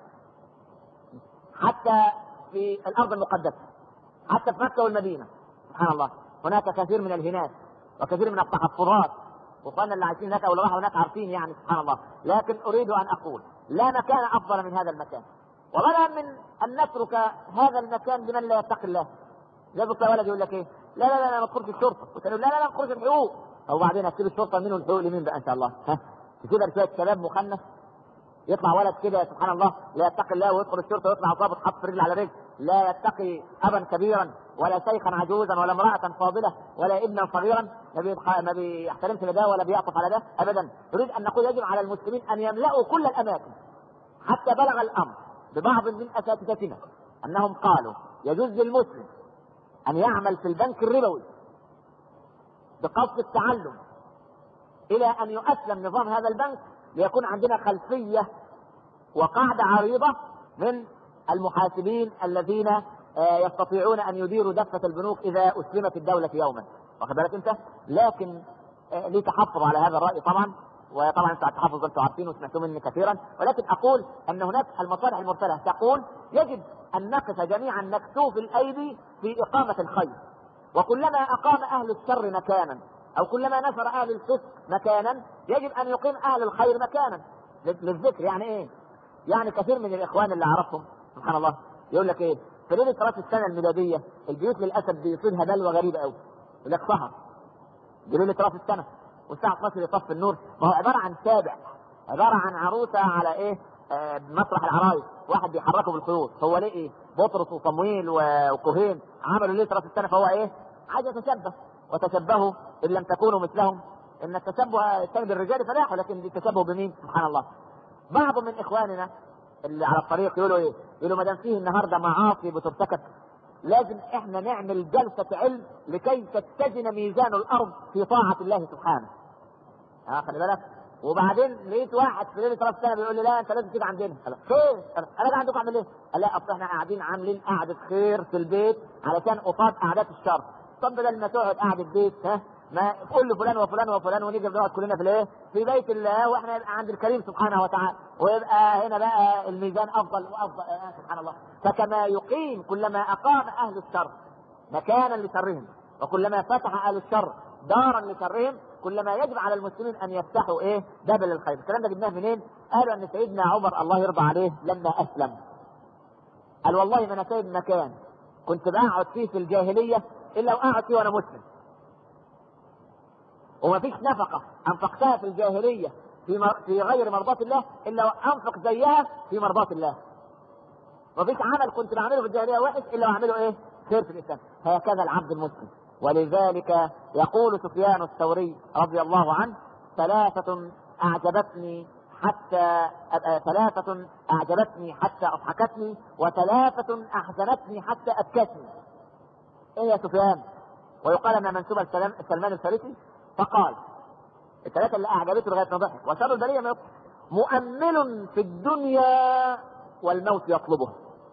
حتى في الارض المقدسه حتى في مكه والمدينه سبحان الله هناك كثير من الهنات وكثير من التحفظات واخواننا اللي عايشين هناك او اللي راحوا هناك عارفين يعني سبحان الله لكن اريد ان اقول لا مكان افضل من هذا المكان ولا من ان نترك هذا المكان لمن لا يتقي الله زي بكره ولد يقول لك ايه لا لا لا لا ما تدخلش الشرطه قلت له لا لا لا ما تدخلش الحقوق او بعدين هتسيب الشرطه مين والحقوق لمين بقى ان شاء الله ها تسيبها لشويه شباب مخنث يطلع ولد كده سبحان الله لا يتقي الله ويدخل الشرطه ويطلع ضابط حط رجل على رجل لا يتقي ابا كبيرا ولا شيخا عجوزا ولا امراه فاضله ولا ابنا صغيرا ما بيبخ- ما بيحترمش لده ولا بيعطف على ده ابدا نريد ان نقول يجب على المسلمين ان يملأوا كل الاماكن حتى بلغ الامر ببعض من اساتذتنا انهم قالوا يجوز للمسلم ان يعمل في البنك الربوي بقصد التعلم الى ان يؤسلم نظام هذا البنك ليكون عندنا خلفيه وقاعده عريضه من المحاسبين الذين آه، يستطيعون ان يديروا دفه البنوك اذا اسلمت الدوله يوما واخد بالك انت لكن آه، لي تحفظ على هذا الراي طبعا وطبعا انتم التحفظ انتم عارفين وسمعتوا مني كثيرا ولكن اقول ان هناك المصالح المرسله تقول يجب ان نقف جميعا مكتوف الايدي في اقامه الخير وكلما اقام اهل الشر مكانا او كلما نشر اهل الفسق مكانا يجب ان يقيم اهل الخير مكانا للذكر يعني ايه؟ يعني كثير من الاخوان اللي اعرفهم سبحان الله يقول لك ايه؟ في ليله راس السنه الميلاديه البيوت للاسف بيصيبها بلوى غريبه قوي يقول لك سهر دي ليله راس السنه والساعه 12 يطفي النور ما هو عباره عن سابع عباره عن عروسه على ايه؟ آه مسرح العرايس واحد بيحركه بالخيوط هو ليه ايه؟ بطرس وصمويل و- وكوهين عملوا ليله راس السنه فهو ايه؟ عايز يتشبه وتشبهوا ان لم تكونوا مثلهم ان التشبه كان بالرجال فلاح ولكن التشبه بمين؟ سبحان الله. بعض من اخواننا اللي على الطريق يقولوا ايه؟ يقولوا ما دام فيه النهارده معاصي بترتكب لازم احنا نعمل جلسه علم لكي تتزن ميزان الارض في طاعه الله سبحانه. اه خلي بالك وبعدين لقيت واحد في ليله راس السنه بيقول لي لا انت لازم تيجي عندنا قال خير قال انا جاي عندكم اعمل ايه؟ قال لا اصل احنا قاعدين عاملين قعده خير في البيت علشان قصاد قعدات الشر طب بدل ما تقعد قعده بيت ها ما قول لفلان وفلان وفلان ونيجي بنقعد كلنا في الايه؟ في بيت الله واحنا نبقى عند الكريم سبحانه وتعالى ويبقى هنا بقى الميزان افضل وافضل آه سبحان الله فكما يقيم كلما اقام اهل الشر مكانا لشرهم وكلما فتح اهل الشر دارا لشرهم كلما يجب على المسلمين ان يفتحوا ايه باب للخير الكلام ده جبناه منين قالوا ان سيدنا عمر الله يرضى عليه لما اسلم قال والله ما انا سايب مكان كنت بقعد فيه في الجاهليه الا وقعد فيه وانا مسلم وما فيش نفقه انفقتها في الجاهليه في مر... في غير مرضاة الله الا وانفق زيها في مرضاة الله مفيش عمل كنت بعمله في الجاهليه وحش الا واعمله ايه؟ خير في الاسلام هكذا العبد المسلم ولذلك يقول سفيان الثوري رضي الله عنه ثلاثة أعجبتني حتى أ- ثلاثة أعجبتني حتى أضحكتني وثلاثة أحزنتني حتى أبكتني. إيه يا سفيان؟ ويقال أنها منسوبة لسلام- سلمان الفارسي فقال الثلاثة اللي أعجبته لغاية ما ضحك وشر البرية ما يضحك. مؤمل في الدنيا والموت يطلبه.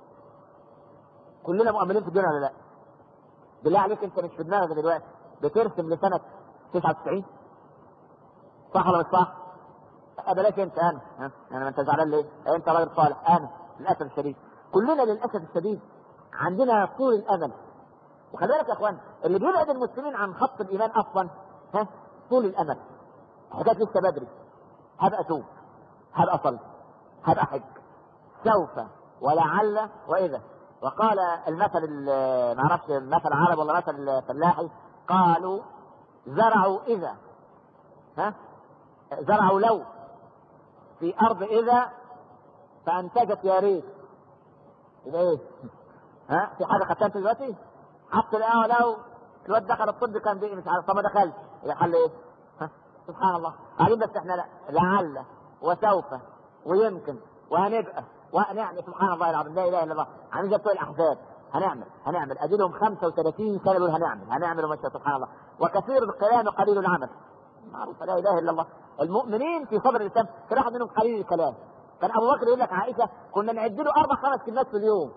كلنا مؤملين في الدنيا ولا لا؟ بالله عليك انت مش في دماغك دلوقتي بترسم لسنه 99 صح ولا مش صح؟ أه بلاش انت انا ها انا ما انت زعلان ليه؟ انت راجل صالح انا للاسف الشديد كلنا للاسف الشديد عندنا طول الامل وخلي بالك يا اخوان اللي بيبعد المسلمين عن خط الايمان اصلا ها طول الامل حكايه لسه بدري هبقى اتوب هبقى اصلي هبقى حج سوف ولعل واذا وقال المثل ال- ما اعرفش مثل عرب ولا مثل فلاحي قالوا زرعوا اذا ها زرعوا لو في ارض اذا فانتجت يا ريت يبقى ايه؟ ها في حاجه خدتها انت دلوقتي؟ حط القهوه لو الواد دخل الطب كان بيه مش عارف طب ما دخلش يبقى حل ايه؟ ها سبحان الله قاعدين بس احنا لا لعل وسوف ويمكن وهنبقى ونعمل سبحان الله العظيم لا اله الا الله عاملين زي بتوع الاحزاب هنعمل هنعمل ادي لهم 35 سنه يقولوا هنعمل هنعمل وماشي سبحان الله وكثير الكلام قليل العمل معروف لا اله الا الله المؤمنين في صدر الاسلام كان واحد منهم قليل الكلام كان ابو بكر يقول لك عائشه كنا نعد له اربع خمس كلمات في اليوم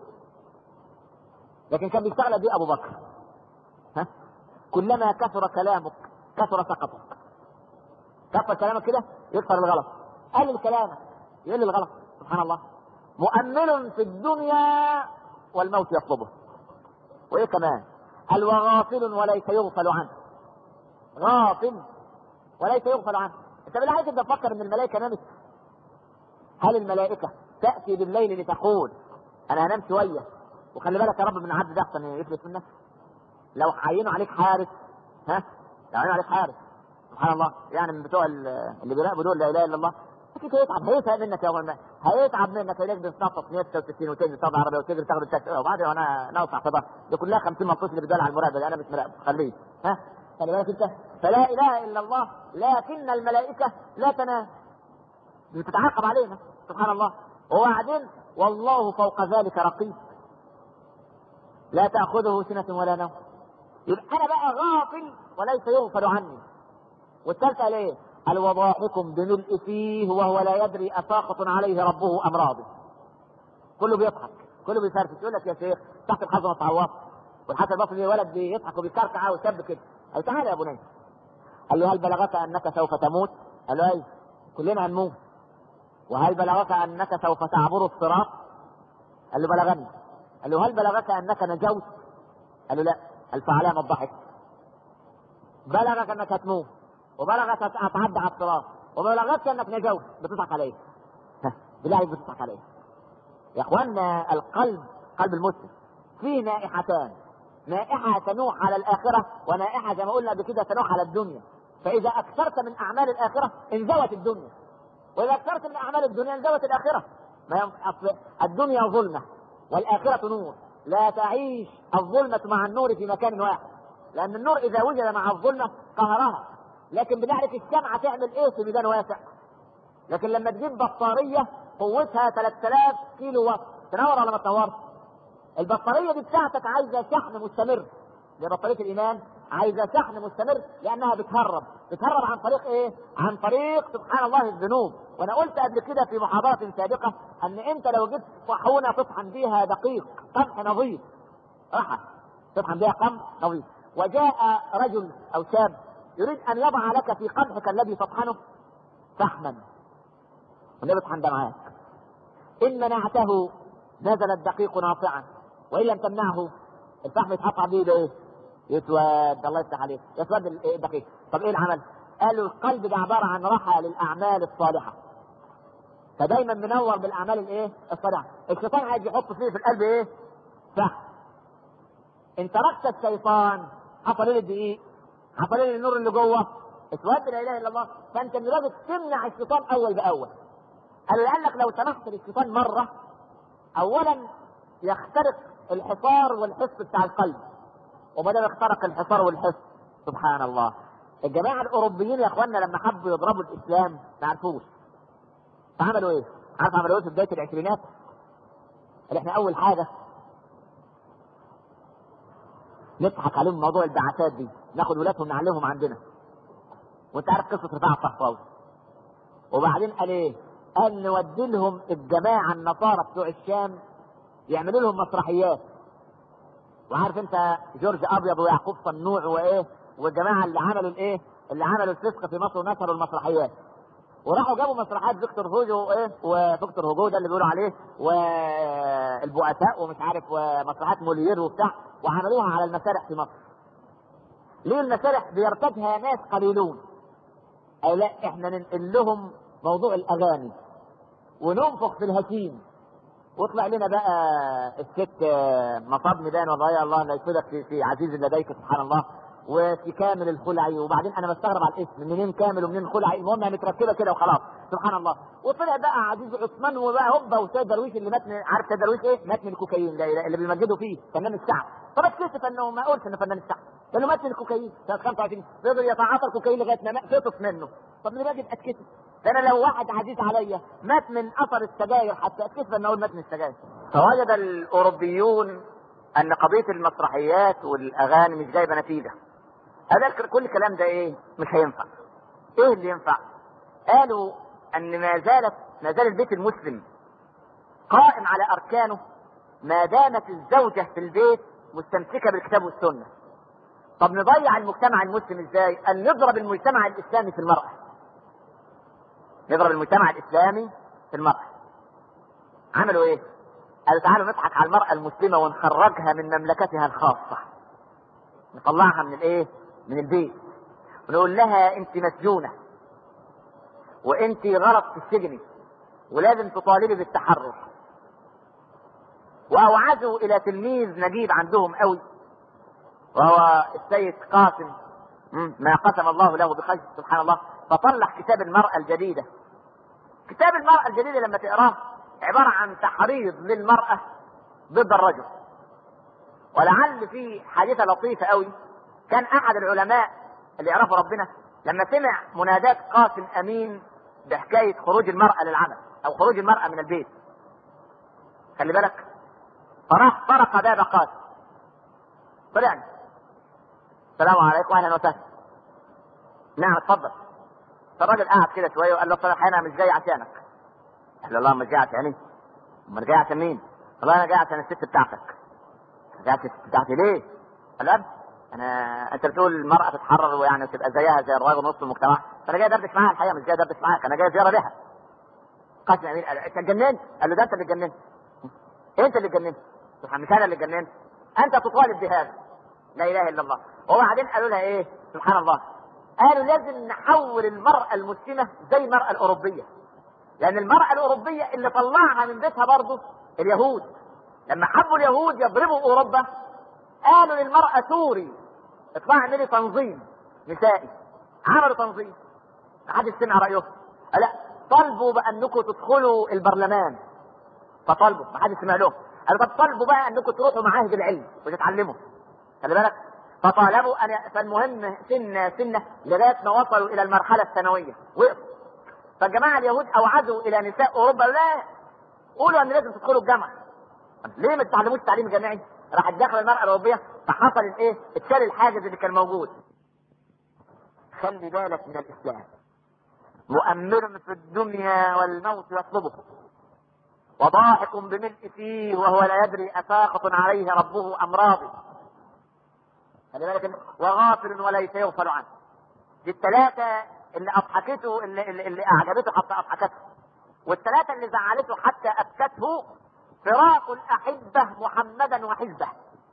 لكن كان بيشتغل بيه ابو بكر ها كلما كثر كلامك كثر سقطك كثر كلامك كده يكثر الغلط قلل كلامك يقل الغلط سبحان الله مؤمل في الدنيا والموت يطلبه وايه كمان قال وغافل وليس يغفل عنه غافل وليس يغفل عنه انت بالله عليك تفكر ان الملائكه نامت هل الملائكه تاتي بالليل لتقول انا هنام شويه وخلي بالك يا رب من العبد ده احسن يفلت منك لو عينوا عليك حارس ها لو عينوا عليك حارس سبحان الله يعني من بتوع اللي بيراقبوا دول لا اله الا الله اكيد هيتعب هيتعب منك يا اول هيتعب منك هيلاقيك بتنطط 166 وتجري تاخد عربيه وتجري تاخد التاكسي وبعدين وانا نوصع في ظهري دي كلها 50 مطوش اللي بتدل على المراقبه انا مش مراقب خليه ها خلي بالك انت فلا اله الا الله لكن الملائكه لا تنام بتتعاقب علينا سبحان الله وبعدين والله فوق ذلك رقيب لا تاخذه سنه ولا نوم يبقى انا بقى غافل وليس يغفل عني والثالثه ليه؟ قال وضاحك بملء فيه وهو لا يدري اساقط عليه ربه ام راض كله بيضحك كله بيفرفش يقول لك يا شيخ تحت الحزن والتعوض والحسن البصري ولد بيضحك وبيكركع وشاب كده قال تعالى يا بني قال له هل بلغك انك سوف تموت؟ قال له ايوه كلنا هنموت وهل بلغك انك سوف تعبر الصراط؟ قال له بلغني قال له هل بلغك انك نجوت؟ قال له لا قال فعلامة الضحك بلغك انك هتموت وبلغك هتعدي على الصراط وما بلغتش انك نجوت بتضحك عليه بالله عليك بتضحك عليه يا اخوانا القلب قلب المسلم فيه نائحتان نائحة تنوح على الآخرة ونائحة زي ما قلنا قبل كده تنوح على الدنيا فإذا أكثرت من أعمال الآخرة انزوت الدنيا وإذا أكثرت من أعمال الدنيا انزوت الآخرة ما الدنيا ظلمة والآخرة نور لا تعيش الظلمة مع النور في مكان واحد لأن النور إذا وجد مع الظلمة قهرها لكن بنعرف الشمعة تعمل إيه في ميدان واسع لكن لما تجيب بطارية قوتها 3000 كيلو وات تنور ولا ما تنورش؟ البطارية دي بتاعتك عايزة شحن مستمر زي بطارية الإيمان عايزة شحن مستمر لأنها بتهرب بتهرب عن طريق إيه؟ عن طريق سبحان الله الذنوب وأنا قلت قبل كده في محاضرات سابقة أن أنت لو جبت طاحونة تطحن بيها دقيق قمح نظيف راحة تطحن بيها قمح نظيف وجاء رجل أو شاب يريد أن يضع لك في قمحك الذي تطحنه فحما والنبي اطحن ده معاك إن منعته نزل الدقيق ناصعا وإن لم تمنعه الفحم يتحط عليه ده إيه؟ يسود الله يفتح عليه يسود الدقيق طب إيه العمل؟ قالوا القلب ده عبارة عن رحى للأعمال الصالحة فدايما منور بالاعمال الايه؟ الصالحه، الشيطان عايز يحط فيه في القلب ايه؟ فحم. ان تركت الشيطان حصل ايه الدقيق؟ حصل ايه النور اللي جوه؟ اسود لا اله الا الله، فانت من لازم تمنع الشيطان اول باول. قالوا لانك لو سمحت للشيطان مره اولا يخترق الحصار والحس بتاع القلب. وما دام اخترق الحصار والحس سبحان الله. الجماعه الاوروبيين يا اخواننا لما حبوا يضربوا الاسلام ما عرفوش. فعملوا ايه؟ عارف عملوا ايه في بدايه العشرينات؟ قال احنا اول حاجه نضحك عليهم موضوع البعثات دي، ناخد ولادهم نعلمهم عندنا. وانت عارف قصه رفاعه الصحراوي. وبعدين قال ايه؟ قال نودي لهم الجماعه النصارى بتوع الشام يعملوا لهم مسرحيات. وعارف انت جورج ابيض ويعقوب صنوع وايه؟ والجماعه اللي عملوا الايه؟ اللي عملوا الفسق في مصر ونشروا المسرحيات. وراحوا جابوا مسرحيات فيكتور هوجو وايه وفيكتور هوجو ده اللي بيقولوا عليه والبؤساء ومش عارف ومسرحيات موليير وبتاع وعملوها على المسارح في مصر. ليه المسارح بيرتدها ناس قليلون؟ أي لا احنا ننقل لهم موضوع الاغاني وننفخ في الهشيم واطلع لنا بقى الست مصاب ميدان والله الله لا يسعدك في, في عزيز لديك سبحان الله وفي كامل الخلعي وبعدين انا بستغرب على الاسم منين كامل ومنين خلعي المهم متركبه كده وخلاص سبحان الله وطلع بقى عزيز عثمان وبقى هوبا وسيد درويش اللي مات عارف سيد درويش ايه؟ مات من الكوكايين ده اللي بيمجدوا فيه فنان الشعب طب اتكسف انه ما اقولش انه فنان الشعب لانه مات من الكوكايين سنه 25 فضل يتعاطى الكوكايين لغايه ما فطس منه طب ليه باجي اتكسف؟ ده انا لو واحد عزيز عليا مات من اثر السجاير حتى اتكسف ان اقول مات من السجاير فوجد الاوروبيون ان قضيه المسرحيات والاغاني مش جايبه نتيجه هذا كل الكلام ده ايه مش هينفع ايه اللي ينفع قالوا ان ما زالت ما زال البيت المسلم قائم على اركانه ما دامت الزوجة في البيت مستمسكة بالكتاب والسنة طب نضيع المجتمع المسلم ازاي ان نضرب المجتمع الاسلامي في المرأة نضرب المجتمع الاسلامي في المرأة عملوا ايه قالوا تعالوا نضحك على المرأة المسلمة ونخرجها من مملكتها الخاصة نطلعها من الايه من البيت ونقول لها انت مسجونة وانت غلط في السجن ولازم تطالبي بالتحرر واوعزوا الى تلميذ نجيب عندهم قوي وهو السيد قاسم ما قسم الله له بخير سبحان الله فطلع كتاب المرأة الجديدة كتاب المرأة الجديدة لما تقراه عبارة عن تحريض للمرأة ضد الرجل ولعل في حادثة لطيفة قوي كان أحد العلماء اللي يعرفوا ربنا لما سمع منادات قاسم أمين بحكاية خروج المرأة للعمل أو خروج المرأة من البيت خلي بالك فراح طرق باب قاسم طلعنا السلام عليكم اهلا وسهلا نعم اتفضل فالراجل قعد كده شويه وقال له صراحه انا مش جاي عشانك قال له الله مش جاي عشاني امال جاي عشان مين؟ والله انا جاي عشان الست بتاعتك جاي عشان الست بتاعتي ليه؟ قال له انا انت بتقول المراه تتحرر ويعني تبقى زيها زي الراجل نص المجتمع فانا جاي ادردش معاها الحقيقه مش جاي ادردش معاك انا جاي زياره لها قاسم امين قال انت اتجننت؟ قال له ده انت اللي اتجننت انت اللي اتجننت مش انا اللي اتجننت انت تطالب بهذا لا اله الا الله وبعدين قالوا لها ايه سبحان الله قالوا لازم نحول المرأة المسلمة زي المرأة الأوروبية لأن المرأة الأوروبية اللي طلعها من بيتها برضه اليهود لما حبوا اليهود يضربوا أوروبا قالوا للمرأة سوري اطلعي اعملي تنظيم نسائي عملوا تنظيم ما حدش سمع رأيهم لا طلبوا بأنكم تدخلوا البرلمان فطلبوا ما حدش سمع لهم قالوا طب طلبوا بقى انكم تروحوا معاهد العلم وتتعلموا خلي بالك فطالبوا ان فالمهم سنه سنه لغايه ما وصلوا الى المرحله الثانويه وقفوا فالجماعه اليهود اوعدوا الى نساء اوروبا لا قولوا ان لازم تدخلوا الجامعه ليه ما تتعلموش التعليم الجامعي؟ راحت داخله المراه الاوروبيه فحصل الايه؟ اتشال الحاجز اللي كان موجود. خلي بالك من الاسلام. مؤمر في الدنيا والموت يطلبه. وضاحك بملء فيه وهو لا يدري أساخط عليه ربه أم راضي خلي بالك وغافل وليس يغفل عنه دي الثلاثة اللي أضحكته اللي, اللي, اللي أعجبته حتى أضحكته والثلاثة اللي زعلته حتى أبكته فراق الأحبة محمدا وحزبه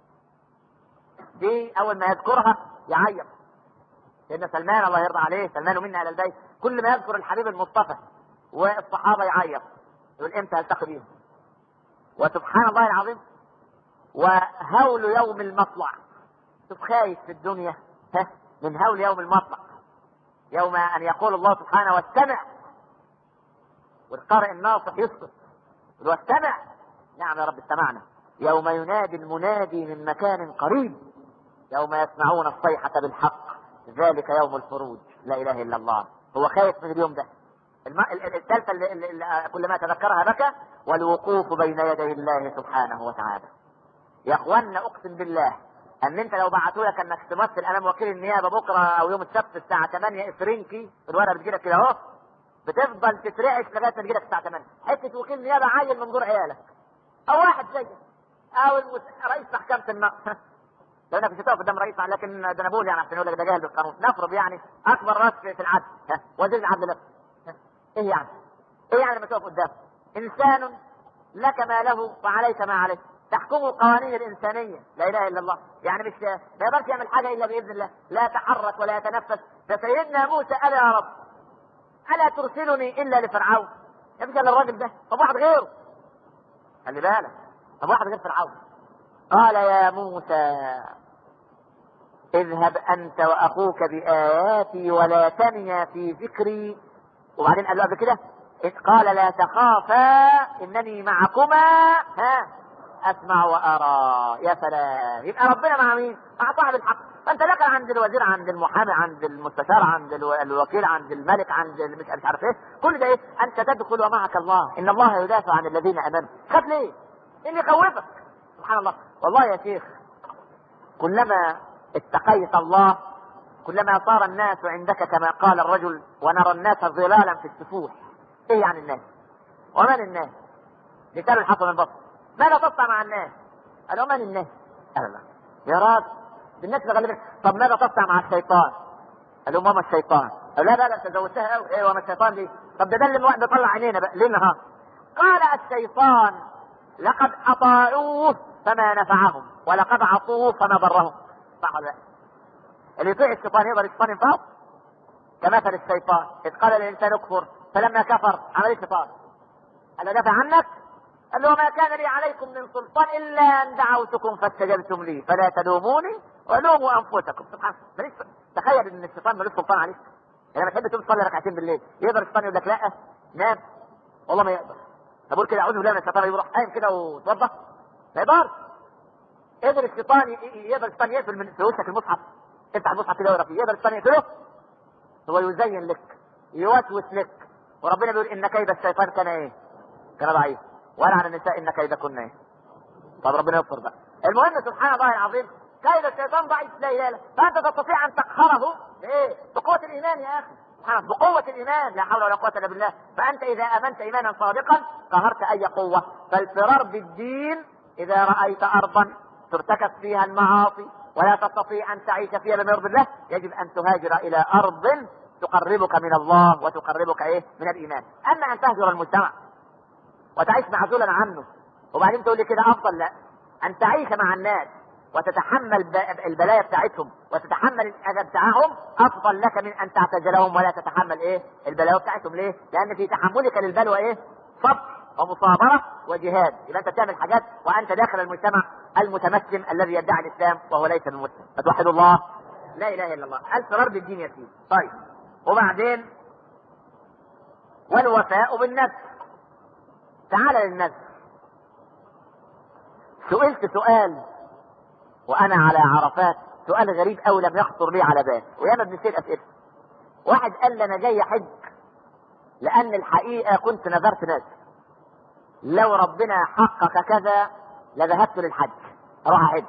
دي أول ما يذكرها يعيط سيدنا سلمان الله يرضى عليه سلمان منا على البيت كل ما يذكر الحبيب المصطفى والصحابة يعيط يقول امتى التقي بيهم وسبحان الله العظيم وهول يوم المطلع شوف خايف في الدنيا ها من هول يوم المطلع يوم ان يقول الله سبحانه واستمع والقارئ الناصح يسكت واستمع نعم يا رب استمعنا يوم ينادي المنادي من مكان قريب يوم يسمعون الصيحة بالحق ذلك يوم الفروج لا اله الا الله هو خايف من اليوم ده الثالثة اللي, اللي كل ما تذكرها بكى والوقوف بين يدي الله سبحانه وتعالى يا اخوانا اقسم بالله ان انت لو بعتوا لك انك تمثل امام وكيل النيابه بكره او يوم السبت الساعه 8 افرنكي الورقه بتجيلك كده اهو بتفضل تترعش لغايه ما تجيلك الساعه 8 حته وكيل نيابه عيل من دور عيالك او واحد زيك او المس... رئيس محكمه النقد لو انك مش هتقف قدام رئيس لكن ده انا بقول يعني عشان يقول لك ده جاهل بالقانون نفرض يعني اكبر راس في العدل وزير العدل لك ايه يعني؟ ايه يعني لما تقف قدامه؟ انسان لك ما له وعليك ما عليك تحكمه القوانين الانسانيه لا اله الا الله يعني مش ما يقدرش يعمل حاجه الا باذن الله لا يتحرك ولا يتنفس فسيدنا موسى الا يا رب الا ترسلني الا لفرعون يا مش الا الراجل ده طب واحد غيره خلي بالك طب واحد غير فرعون قال يا موسى اذهب انت واخوك باياتي ولا تنيا في ذكري وبعدين قال له قبل كده إذ قال لا تخافا انني معكما ها اسمع وارى يا سلام يبقى ربنا مع مين؟ مع صاحب الحق فانت داخل عند الوزير عند المحامي عند المستشار عند الوكيل عند الملك عند مش مش عارف ايه كل ده ايه؟ انت تدخل ومعك الله ان الله يدافع عن الذين امنوا خاف ليه؟ اللي يخوفك سبحان الله والله يا شيخ كلما اتقيت الله كلما صار الناس عندك كما قال الرجل ونرى الناس ظلالا في السفوح ايه يعني الناس ومن الناس مثال الحسن البصري ماذا تصنع مع الناس قال ومن الناس قال لا يا راجل بالناس غالبا طب ماذا تصنع مع الشيطان قال لهم ماما الشيطان قال لا لا لا انت زودتها قوي ايه وما الشيطان دي طب ده ده اللي بيطلع عينينا بقى ليه نهار قال الشيطان لقد اطاعوه فما نفعهم ولقد عصوه فما ضرهم صح ولا لا؟ اللي يطيع الشيطان يقدر الشيطان ينفعه كمثل الشيطان اذ قال الانسان اكفر فلما كفر عمل الشيطان قال دافع عنك قال له ما كان لي عليكم من سلطان الا ان دعوتكم فاستجبتم لي فلا تلوموني ولوموا انفسكم سبحان الله تخيل ان الشيطان ملوش سلطان عليك يعني لما تحب تقوم تصلي ركعتين بالليل يقدر الشيطان يقول لك لا نام والله ما يقدر طب كده اعوذ بالله من الشيطان يروح قايم كده وتوضى ما يقدرش قدر الشيطان يقدر الشيطان يقفل من في وشك المصحف افتح المصحف كده واقرا فيه يقدر الشيطان يقفله هو يزين لك يوسوس لك وربنا بيقول ان كيد الشيطان كان ايه؟ كان ضعيف وانا على النساء ان كيدكن ايه؟ طب ربنا يغفر بقى المهم سبحان الله العظيم كيد الشيطان ضعيف لا اله الا فانت تستطيع ان تقهره بايه؟ بقوه الايمان يا اخي سبحان الله بقوة الإيمان لا حول ولا قوة إلا بالله فأنت إذا آمنت إيمانا صادقا قهرت أي قوة فالفرار بالدين إذا رأيت أرضا ترتكب فيها المعاصي ولا تستطيع أن تعيش فيها بما يرضي الله يجب أن تهاجر إلى أرض تقربك من الله وتقربك إيه من الإيمان أما أن تهجر المجتمع وتعيش معزولا عنه وبعدين تقول لي كده أفضل لا أن تعيش مع الناس وتتحمل البلايا بتاعتهم وتتحمل الاذى بتاعهم افضل لك من ان تعتزلهم ولا تتحمل ايه البلايا بتاعتهم ليه؟ لان في تحملك للبلوى ايه؟ صبر ومصابره وجهاد يبقى انت بتعمل حاجات وانت داخل المجتمع المتمسلم الذي يدعي الاسلام وهو ليس من مسلم فتوحد الله لا اله الا الله الفرار بالدين يا سيدي طيب وبعدين والوفاء بالنفس تعال للنفس سئلت سؤال وانا على عرفات سؤال غريب قوي لم يخطر لي على بال وياما بنسير اسئله واحد قال لي انا جاي حج لان الحقيقه كنت نذرت ناس لو ربنا حقق كذا لذهبت للحج اروح احج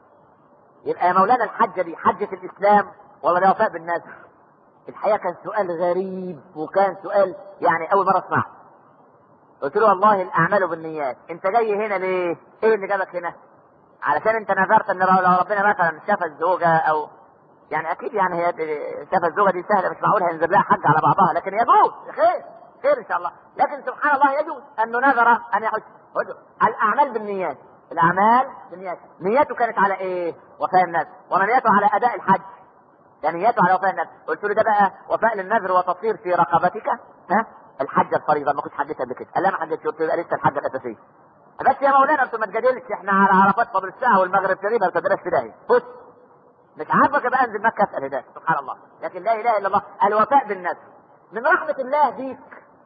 يبقى يا مولانا الحجه دي حجه الاسلام ولا ده وفاء بالناس الحقيقه كان سؤال غريب وكان سؤال يعني اول مره اسمعه قلت له والله الاعمال بالنيات انت جاي هنا ليه ايه اللي جابك هنا علشان انت نذرت ان لو ربنا مثلا شاف الزوجه او يعني اكيد يعني هي شاف الزوجه دي سهله مش معقول هينزل لها حج على بعضها لكن يجوز خير خير ان شاء الله لكن سبحان الله يجوز انه نذر ان يحج الاعمال بالنيات الاعمال بالنيات نيته كانت على ايه؟ وفاء الناس ونيته على اداء الحج يعني نيته على وفاء الناس قلت له ده بقى وفاء للنذر وتصير في رقبتك ها الحجه الفريضه ما كنتش حجتها قبل كده قال لا ما حجتش قلت له لسه الحجه الاساسيه بس يا مولانا انت ما تجادلش احنا على عرفات قبل الساعه والمغرب تقريبا ما تدرس في داهيه بص مش عاجبك بقى انزل مكه اسال هداك سبحان الله لكن لا اله الا الله الوفاء بالناس من رحمه الله بيك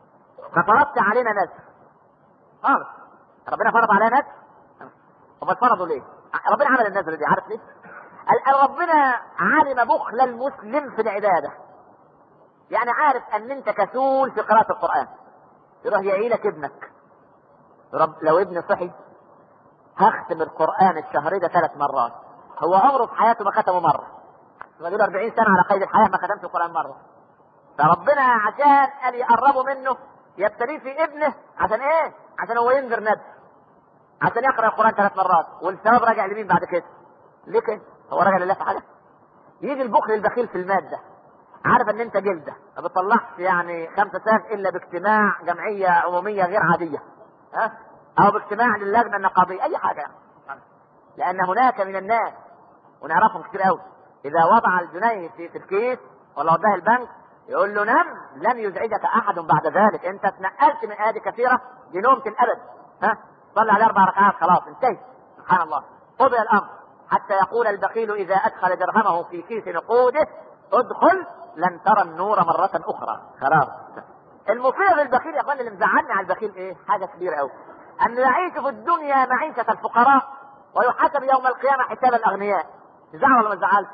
ففرضت علينا ناس خالص ربنا فرض علينا ناس هم فرضوا ليه؟ ربنا عمل الناس دي عارف ليه؟ ربنا علم بخل المسلم في العباده يعني عارف ان انت كسول في قراءه القران يروح يعيلك ابنك رب لو ابني صحي هختم القرآن الشهري ده ثلاث مرات هو عمره في حياته ما ختمه مرة رجل 40 سنة على قيد الحياة ما ختمش القرآن مرة فربنا عشان قال يقربوا منه يبتليه في ابنه عشان ايه؟ عشان هو ينذر نفسه عشان يقرأ القرآن ثلاث مرات والثواب راجع لمين بعد كده؟ ليه كده؟ هو راجع لله في حاجة؟ يجي البخل البخيل في المادة عارف ان انت جلده ما بتطلعش يعني خمسة ساعات الا باجتماع جمعية عمومية غير عادية ها او باجتماع للجنه النقابيه اي حاجه يعني. لان هناك من الناس ونعرفهم كتير قوي اذا وضع الجنيه في الكيس ولا وداه البنك يقول له نم لن يزعجك احد بعد ذلك انت اتنقلت من ايادي كثيره لنومه الابد ها صلي على اربع ركعات خلاص انتهي سبحان الله قضي الامر حتى يقول البخيل اذا ادخل درهمه في كيس نقوده ادخل لن ترى النور مرة أخرى خلاص المصير للبخيل يا اخوان اللي مزعلني على البخيل ايه؟ حاجة كبيرة قوي أن يعيش في الدنيا معيشة الفقراء ويحاسب يوم القيامة حساب الأغنياء تزعل ولا ما تزعلش؟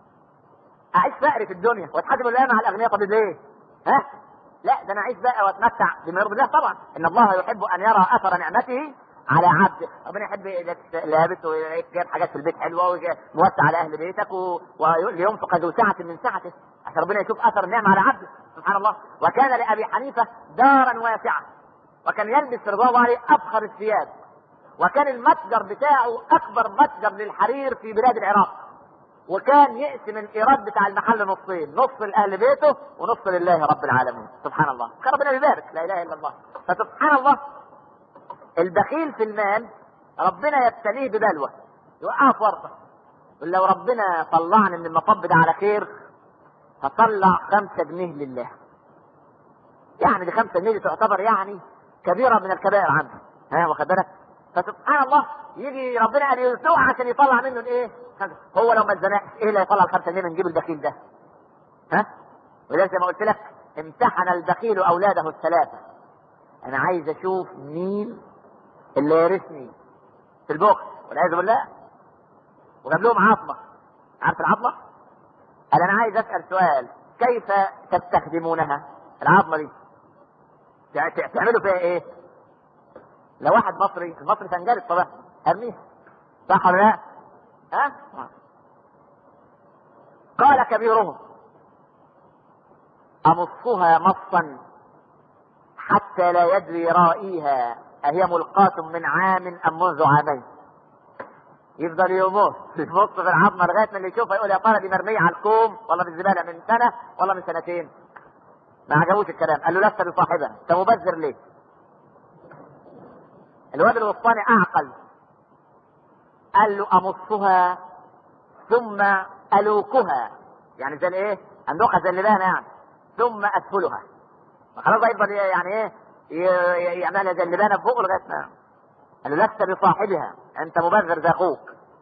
أعيش فقري في الدنيا واتحاسب الأيام مع الأغنياء طب ليه؟ ها؟ لا ده أنا أعيش بقى وأتمتع بما يرضي الله طبعا إن الله يحب أن يرى أثر نعمته على عبد ربنا يحب يلاقيك لابس ويلاقيك جايب حاجات في البيت حلوه وموسع على اهل بيتك و- ولينفق ذو سعه من سعته عشان ربنا يشوف اثر النعمه على عبده سبحان الله وكان لابي حنيفه دارا واسعه وكان يلبس رضوان الله عليه افخر الثياب وكان المتجر بتاعه اكبر متجر للحرير في بلاد العراق وكان يقسم الايراد بتاع المحل نصين نص لاهل بيته ونص لله رب العالمين سبحان الله كان ربنا يبارك لا اله الا الله فسبحان الله البخيل في المال ربنا يبتليه ببلوى يوقعه في ورطه يقول لو ربنا طلعني من المطب ده على خير هطلع خمسة جنيه لله يعني دي خمسة جنيه دي تعتبر يعني كبيرة من الكبائر عنده ها واخد بالك فسبحان الله يجي ربنا ان يرزقه عشان يطلع منه الايه؟ خمسة. هو لو ما اتزنقش ايه اللي هيطلع الخمسة جنيه من جيب البخيل ده؟ ها؟ ولذلك زي ما قلت لك امتحن البخيل اولاده الثلاثة انا عايز اشوف مين اللي يرثني في البخل والعياذ بالله وجاب لهم عظمه عارف العظمه؟ قال انا عايز اسال سؤال كيف تستخدمونها؟ العظمه دي تع- تع- تعملوا فيها ايه؟ لو واحد مصري المصري فنجري طبعا ارميها صح ولا لا؟ ها؟ قال كبيرهم امصها مصا حتى لا يدري رائيها أهي ملقاة من عام أم منذ عامين يفضل يمص يمص في العظمة لغاية ما اللي يشوفها يقول يا ترى دي مرمية على الكوم ولا في الزبالة من سنة ولا من سنتين ما عجبوش الكلام قال له لست بصاحبها انت مبذر ليه الواد الوسطاني اعقل قال له امصها ثم الوكها يعني زي الايه اندوقها زي اللبانه يعني ثم اسفلها خلاص بقى يفضل يعني ايه ي- ي- يعملها زي اللبانه في بقه لغايه ما قال له لست بصاحبها انت مبذر زي اخوك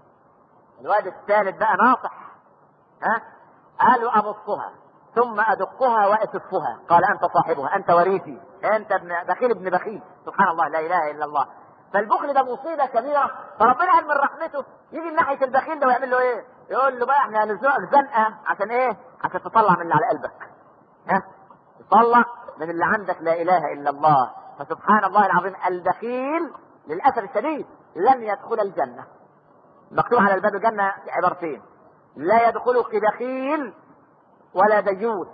الواد الثالث بقى ناصح ها قالوا امصها ثم ادقها واسفها قال انت صاحبها انت وريثي انت ابن بخيل ابن بخيل سبحان الله لا اله الا الله فالبخل ده مصيبه كبيره فربنا قال من رحمته يجي من ناحيه البخيل ده ويعمل له ايه؟ يقول له بقى احنا هنزنق زنقه عشان ايه؟ عشان تطلع من اللي على قلبك ها؟ تطلع من اللي عندك لا اله الا الله فسبحان الله العظيم البخيل للاسف الشديد لن يدخل الجنه مكتوب على الباب الجنه عبارتين لا يدخلك بخيل ولا ديوث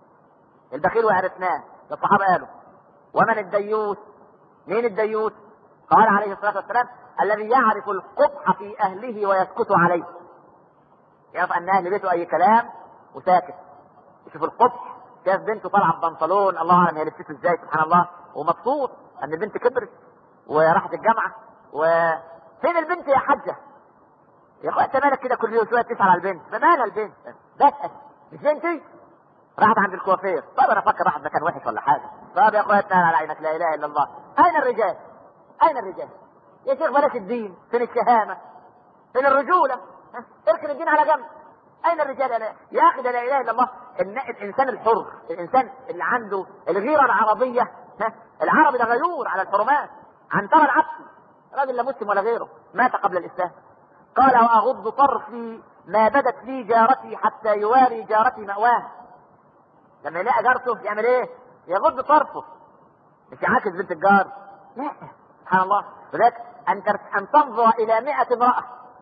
البخيل وعرفناه الصحابه قالوا ومن الديوث مين الديوث قال عليه الصلاه والسلام الذي يعرف القبح في اهله ويسكت عليه يعرف ان اهل بيته اي كلام وساكت يشوف القبح شاف بنته طالعه ببنطلون الله اعلم هي لبسته ازاي سبحان الله ومبسوط ان البنت كبرت وراحت الجامعه وفين البنت يا حجه؟ يا اخويا انت مالك كده كل يوم شويه تسال على البنت ما مالها البنت بسال مش بنتي راحت عند الكوافير طب انا افكر راحت مكان وحش ولا حاجه طب يا اخويا اتنال على عينك لا اله الا الله اين الرجال اين الرجال يا شيخ بلاش الدين فين الشهامه فين الرجوله ها؟ اركن الدين على جنب اين الرجال يا يا اخي ده لا اله الا الله الن- الانسان الحر الانسان اللي عنده الغيره العربيه ها العربي ده غيور على الحرمات عنتر العبسي راجل لا مسلم ولا غيره مات قبل الاسلام قال واغض طرفي ما بدت لي جارتي حتى يواري جارتي مأواها لما يلاقي جارته يعمل ايه؟ يغض طرفه مش يعاكس بنت الجار لا سبحان الله لذلك ان تر- ان تنظر الى مئة امرأة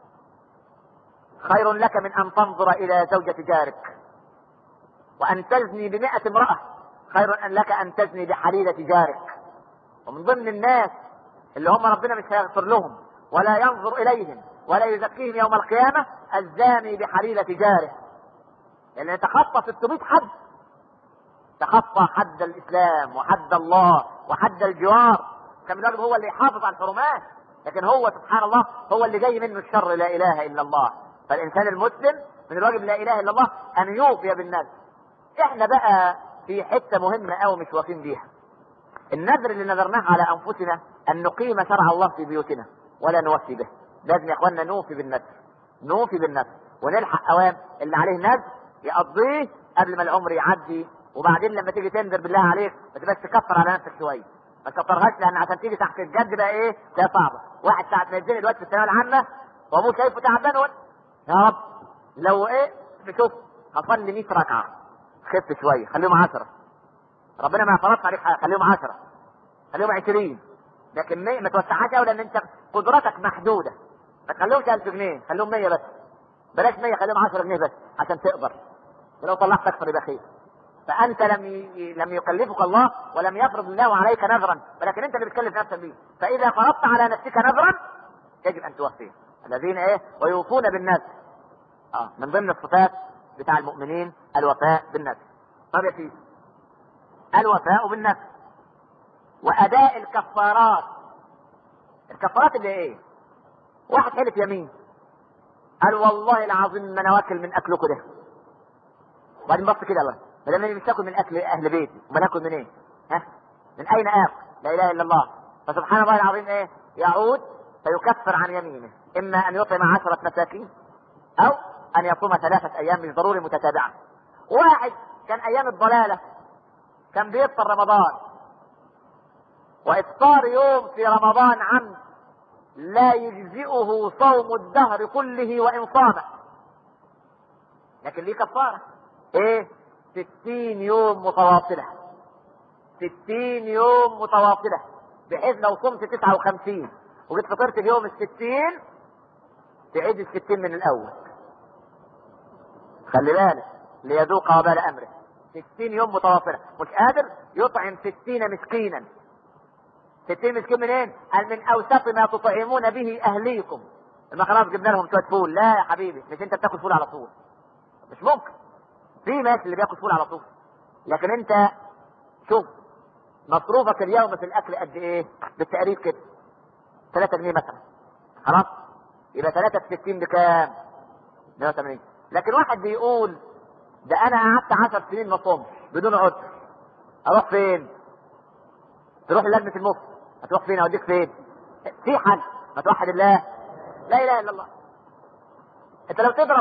خير لك من ان تنظر الى زوجة جارك وان تزني بمئة امرأة خير أن لك ان تزني بحليلة جارك ومن ضمن الناس اللي هم ربنا مش هيغفر لهم ولا ينظر اليهم ولا يزكيهم يوم القيامة الزاني بحليلة جاره لان يتخطى 600 حد تخطى حد الاسلام وحد الله وحد الجوار كان من الواجب هو اللي يحافظ على الحرمات لكن هو سبحان الله هو اللي جاي منه الشر لا اله الا الله فالانسان المسلم من الواجب لا اله الا الله ان يوفي بالنذر احنا بقى في حته مهمه قوي مش واقفين بيها النذر اللي نذرناه على انفسنا ان نقيم شرع الله في بيوتنا ولا نوفي به لازم يا اخواننا نوفي بالنذر نوفي بالنذر ونلحق اوام اللي عليه نذر يقضيه قبل ما العمر يعدي وبعدين لما تيجي تنذر بالله عليك ما تبقاش تكفر على نفسك شويه ما تكفرهاش لان عشان تيجي تحت الجد بقى ايه ده صعبه واحد ساعه ما ينزل دلوقتي في الثانويه العامه وابوه شايفه تعبان وقال يا رب لو ايه شوف هصلي 100 ركعه خف شويه خليهم 10 ربنا ما فرضش عليك حاجه خليهم 10 خليهم 20 لكن مية ما توسعهاش قوي لان انت قدرتك محدوده ما تخليهمش 1000 جنيه خليهم 100 بس بلاش 100 خليهم 10 جنيه بس عشان تقدر ولو طلعت اكثر يبقى خير فانت لم ي... لم يكلفك الله ولم يفرض الله عليك نذرا ولكن انت اللي بتكلف نفسك به فاذا فرضت على نفسك نذرا يجب ان توفيه الذين ايه ويوفون بالنذر اه من ضمن الصفات بتاع المؤمنين الوفاء بالنذر طب يا سيدي الوفاء بالنذر واداء الكفارات الكفارات اللي ايه واحد حلف يمين قال والله العظيم ما انا واكل من اكلكم ده وبعدين بص كده بقى ما دام انا مش هاكل من اكل اهل بيتي امال اكل من ايه؟ ها؟ من اين اكل؟ لا اله الا الله فسبحان الله العظيم ايه؟ يعود فيكفر عن يمينه اما ان يطعم عشرة مساكين او ان يصوم ثلاثة ايام مش ضروري متتابعة واحد كان ايام الضلالة كان بيفطر رمضان وافطار يوم في رمضان عمد لا يجزئه صوم الدهر كله وان صام لكن ليه كفارة ايه ستين يوم متواصلة ستين يوم متواصلة بحيث لو صمت تسعة وخمسين وجيت فطرت اليوم الستين تعيد الستين من الاول خلي بالك ليذوق وبال امره ستين يوم متواصلة مش قادر يطعم ستين مسكينا ستين مسكين منين؟ قال من اوسط ما تطعمون به اهليكم ما خلاص جبنا لهم شويه فول لا يا حبيبي مش انت بتاكل فول على طول مش ممكن في ناس اللي بياكل فول على طول لكن انت شوف مصروفك اليوم في الاكل قد ايه بالتقريب كده 3 جنيه مثلا خلاص يبقى 3 في 60 بكام 180 لكن واحد بيقول ده انا قعدت 10 سنين ما صومش بدون عذر اروح فين تروح لجنه المفتي هتروح فين اوديك فين في حل ما توحد الله لا اله الا الله انت لو تضرب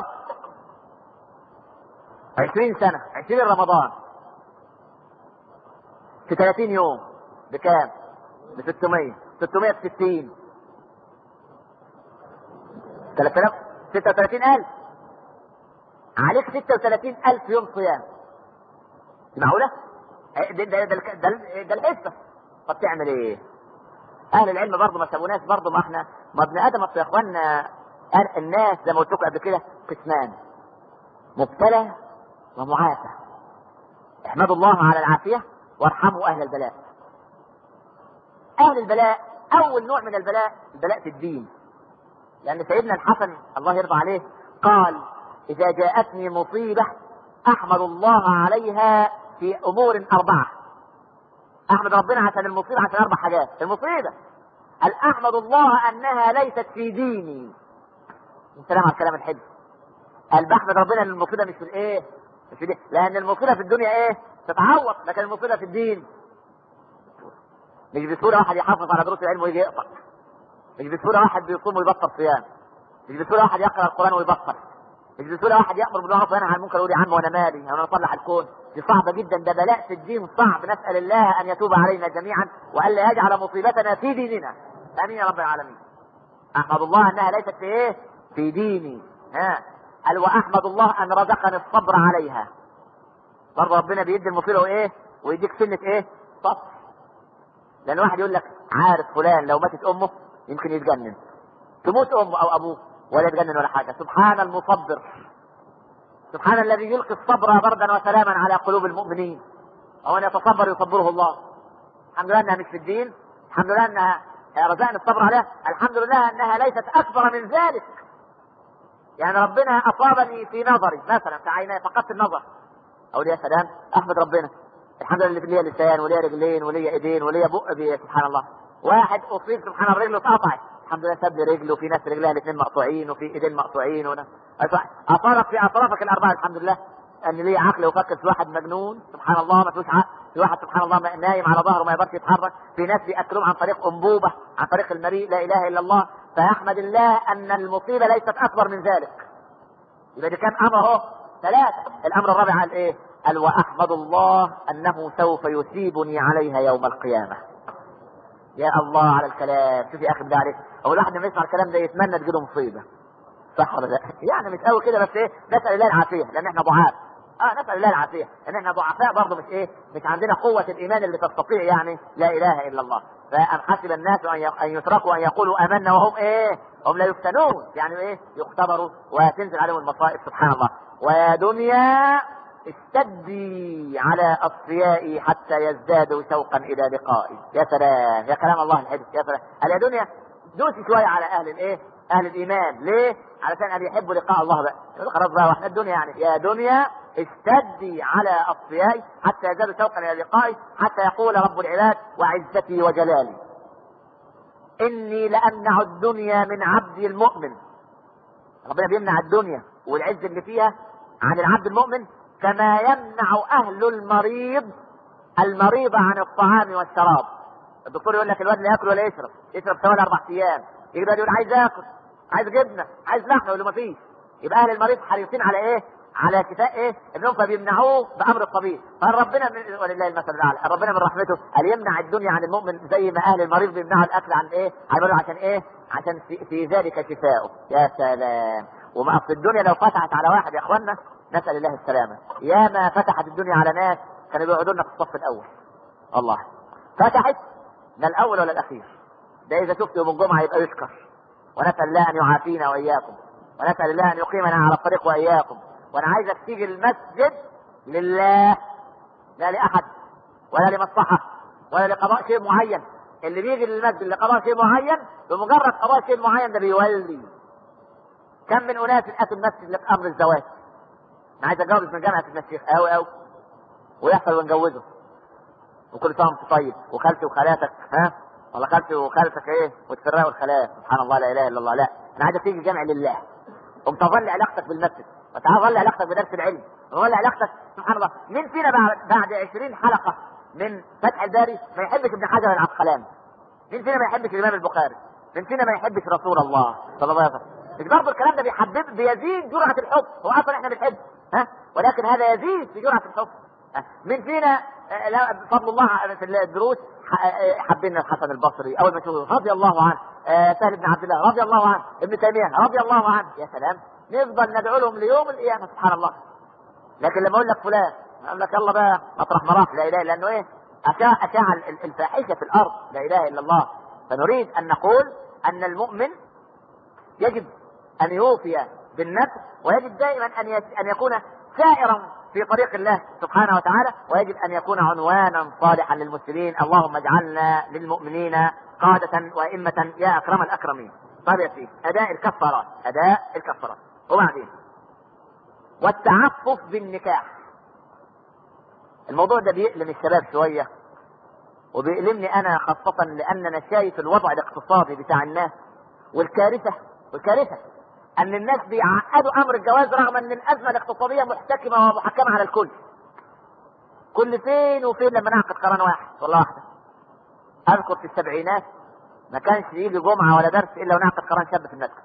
عشرين سنة عشرين رمضان في ثلاثين يوم بكام بستمية ستمية في ستين ثلاثة آلاف ستة وثلاثين ألف عليك ستة وثلاثين ألف يوم صيام معقولة؟ ده ده ده, ده, ده الحسبة طب تعمل ايه؟ أهل العلم برضه ما سابوناش برضه ما احنا ما ابن آدم يا اخوانا الناس زي ما قلت لكم قبل كده قسمان مبتلى ومعافى احمدوا الله على العافية وارحموا أهل البلاء أهل البلاء أول نوع من البلاء البلاء في الدين لأن سيدنا الحسن الله يرضى عليه قال إذا جاءتني مصيبة أحمد الله عليها في أمور أربعة أحمد ربنا عشان المصيبة عشان أربع حاجات المصيبة قال أحمد الله أنها ليست في ديني السلام على الكلام الحلو قال بحمد ربنا ان المصيبه مش في الايه؟ مش في دي. لان المصيبه في الدنيا ايه؟ تتعوض لكن المصيبه في الدين مش بسهوله واحد يحافظ على دروس العلم ويجي يقطع مش بسهوله واحد بيصوم ويبطل صيام مش بسهوله واحد يقرا القران ويبطل مش بسهوله واحد يامر بالمعروف وينهى عن المنكر ويقول يا عم وانا مالي انا اصلح الكون دي صعبه جدا ده بلاء في الدين صعب نسال الله ان يتوب علينا جميعا والا يجعل مصيبتنا في ديننا امين يا رب العالمين احمد الله انها ليست في ايه؟ في ديني ها قال واحمد الله ان رزقني الصبر عليها برضه ربنا بيدي المصيبه وايه ويديك سنه ايه صبر لان واحد يقول لك عارف فلان لو ماتت امه يمكن يتجنن تموت امه او ابوه ولا يتجنن ولا حاجه سبحان المصبر سبحان الذي يلقي الصبر بردا وسلاما على قلوب المؤمنين او ان يتصبر يصبره الله الحمد لله انها مش في الدين الحمد لله انها رزقني الصبر عليها الحمد لله انها ليست اكبر من ذلك يعني ربنا اصابني في نظري مثلا في عيني فقدت النظر اقول يا سلام احمد ربنا الحمد لله اللي ليا لسان وليا رجلين وليا ايدين وليا بق بي سبحان الله واحد اصيب سبحان الله رجله اتقطعت الحمد لله ساب لي رجله وفي ناس رجلها الاثنين مقطوعين وفي ايدين مقطوعين وناس اطارك في اطرافك الاربعه الحمد لله ان ليه عقل وفكر في واحد مجنون سبحان الله ما فيهوش عقل في واحد سبحان الله نايم على ظهره ما يقدرش يتحرك في ناس بياكلوه عن طريق انبوبه عن طريق المريء لا اله الا الله فيحمد الله ان المصيبه ليست اكبر من ذلك يبقى دي كان امر اهو ثلاثه الامر الرابع قال ايه قال واحمد الله انه سوف يثيبني عليها يوم القيامه يا الله على الكلام شوف يا اخي بالله عليك هو الواحد لما يسمع الكلام ده يتمنى تجيله مصيبه صح ولا لا؟ يعني مش قوي كده بس ايه نسال الله العافيه لان احنا ضعاف اه نسال الله العافيه ان احنا ضعفاء برضه مش ايه مش عندنا قوه الايمان اللي تستطيع يعني لا اله الا الله فام حسب الناس ان ي- ان يتركوا ان يقولوا امنا وهم ايه هم لا يفتنون يعني ايه يختبروا وتنزل عليهم المصائب سبحان الله ويا دنيا استدي على اصفيائي حتى يزدادوا شوقا الى لقائي يا سلام يا كلام الله الحدث يا سلام قال يا دنيا دوسي شويه على اهل الايه اهل الايمان ليه علشان ان يحبوا لقاء الله بقى يقول خلاص بقى واحنا الدنيا يعني يا دنيا استدي على اصفيائي حتى يزدادوا شوقا الى لقائي حتى يقول رب العباد وعزتي وجلالي اني لامنع الدنيا من عبدي المؤمن ربنا بيمنع الدنيا والعز اللي فيها عن العبد المؤمن كما يمنع اهل المريض المريض عن الطعام والشراب الدكتور يقول لك الواد لا ياكل ولا يشرب يشرب ثمان اربع ايام يجي بقى يقول عايز اكل عايز جبنه عايز لحمه يقول له مفيش يبقى اهل المريض حريصين على ايه على كفاء ايه انهم فبيمنعوه بامر الطبيب فربنا من ولله المثل الاعلى ربنا من رحمته قال يمنع الدنيا عن المؤمن زي ما اهل المريض بيمنعوا الاكل عن ايه عملوا عشان ايه عشان في, في ذلك شفاؤه يا سلام وما اصل الدنيا لو فتحت على واحد يا اخوانا نسال الله السلامه يا ما فتحت الدنيا على ناس كانوا بيقعدوا لنا في الصف الاول والله فتحت لا الاول ولا الاخير ده اذا شفت يوم الجمعه يبقى يشكر ونسال الله ان يعافينا واياكم ونسال الله ان يقيمنا على الطريق واياكم وانا عايزك تيجي المسجد لله لا لاحد ولا لمصلحه ولا لقضاء شيء معين اللي بيجي للمسجد لقضاء شيء معين بمجرد قضاء شيء معين ده بيولي كم من اناس اتوا المسجد لامر الزواج انا عايز اتجوز من جامعه ابن الشيخ قوي قوي ويحصل ونجوزه وكل سنه وانت طيب وخالتي وخالاتك ها ولا خالتي وخالتك ايه وتفرقوا الخالات سبحان الله لا اله الا الله لا انا عايزك تيجي جامع لله وتظل علاقتك بالمسجد وتظل علاقتك بدرس العلم وتظل علاقتك سبحان الله مين فينا بعد بعد 20 حلقه من فتح الباري ما يحبش ابن حجر العسقلاني مين فينا ما يحبش الامام البخاري مين فينا ما يحبش رسول الله صلى الله عليه وسلم مش برضه الكلام ده بيحبب بيزيد جرعه الحب هو اصلا احنا بنحب ها ولكن هذا يزيد في جرعه الحب ها؟ مين فينا آه، لا بفضل الله في الدروس ح- آه، حبينا الحسن البصري اول ما تشوفه رضي الله عنه آه، سهل بن عبد الله رضي الله عنه ابن تيميه رضي الله عنه يا سلام نفضل ندعو لهم ليوم القيامه سبحان الله لكن لما اقول لك فلان اقول لك يلا بقى مطرح ما راح لا اله الا انه ايه اشاع اشاع ال- الفاحشه في الارض لا اله الا الله فنريد ان نقول ان المؤمن يجب ان يوفي بالنفس ويجب دائما ان يت- ان يكون سائرا في طريق الله سبحانه وتعالى ويجب ان يكون عنوانا صالحا للمسلمين اللهم اجعلنا للمؤمنين قادة وائمة يا اكرم الاكرمين. طيب يا سيدي اداء الكفارات اداء الكفارات وبعدين والتعفف بالنكاح الموضوع ده بيألم الشباب شوية وبيألمني أنا خاصة لأن أنا شايف الوضع الاقتصادي بتاع الناس والكارثة والكارثة أن الناس بيعقدوا أمر الجواز رغم أن الأزمة الاقتصادية محتكمة ومحكمة على الكل كل فين وفين لما نعقد قران واحد والله واحدة أذكر في السبعينات ما كانش يجي جمعة ولا درس إلا ونعقد قران شاب في المسجد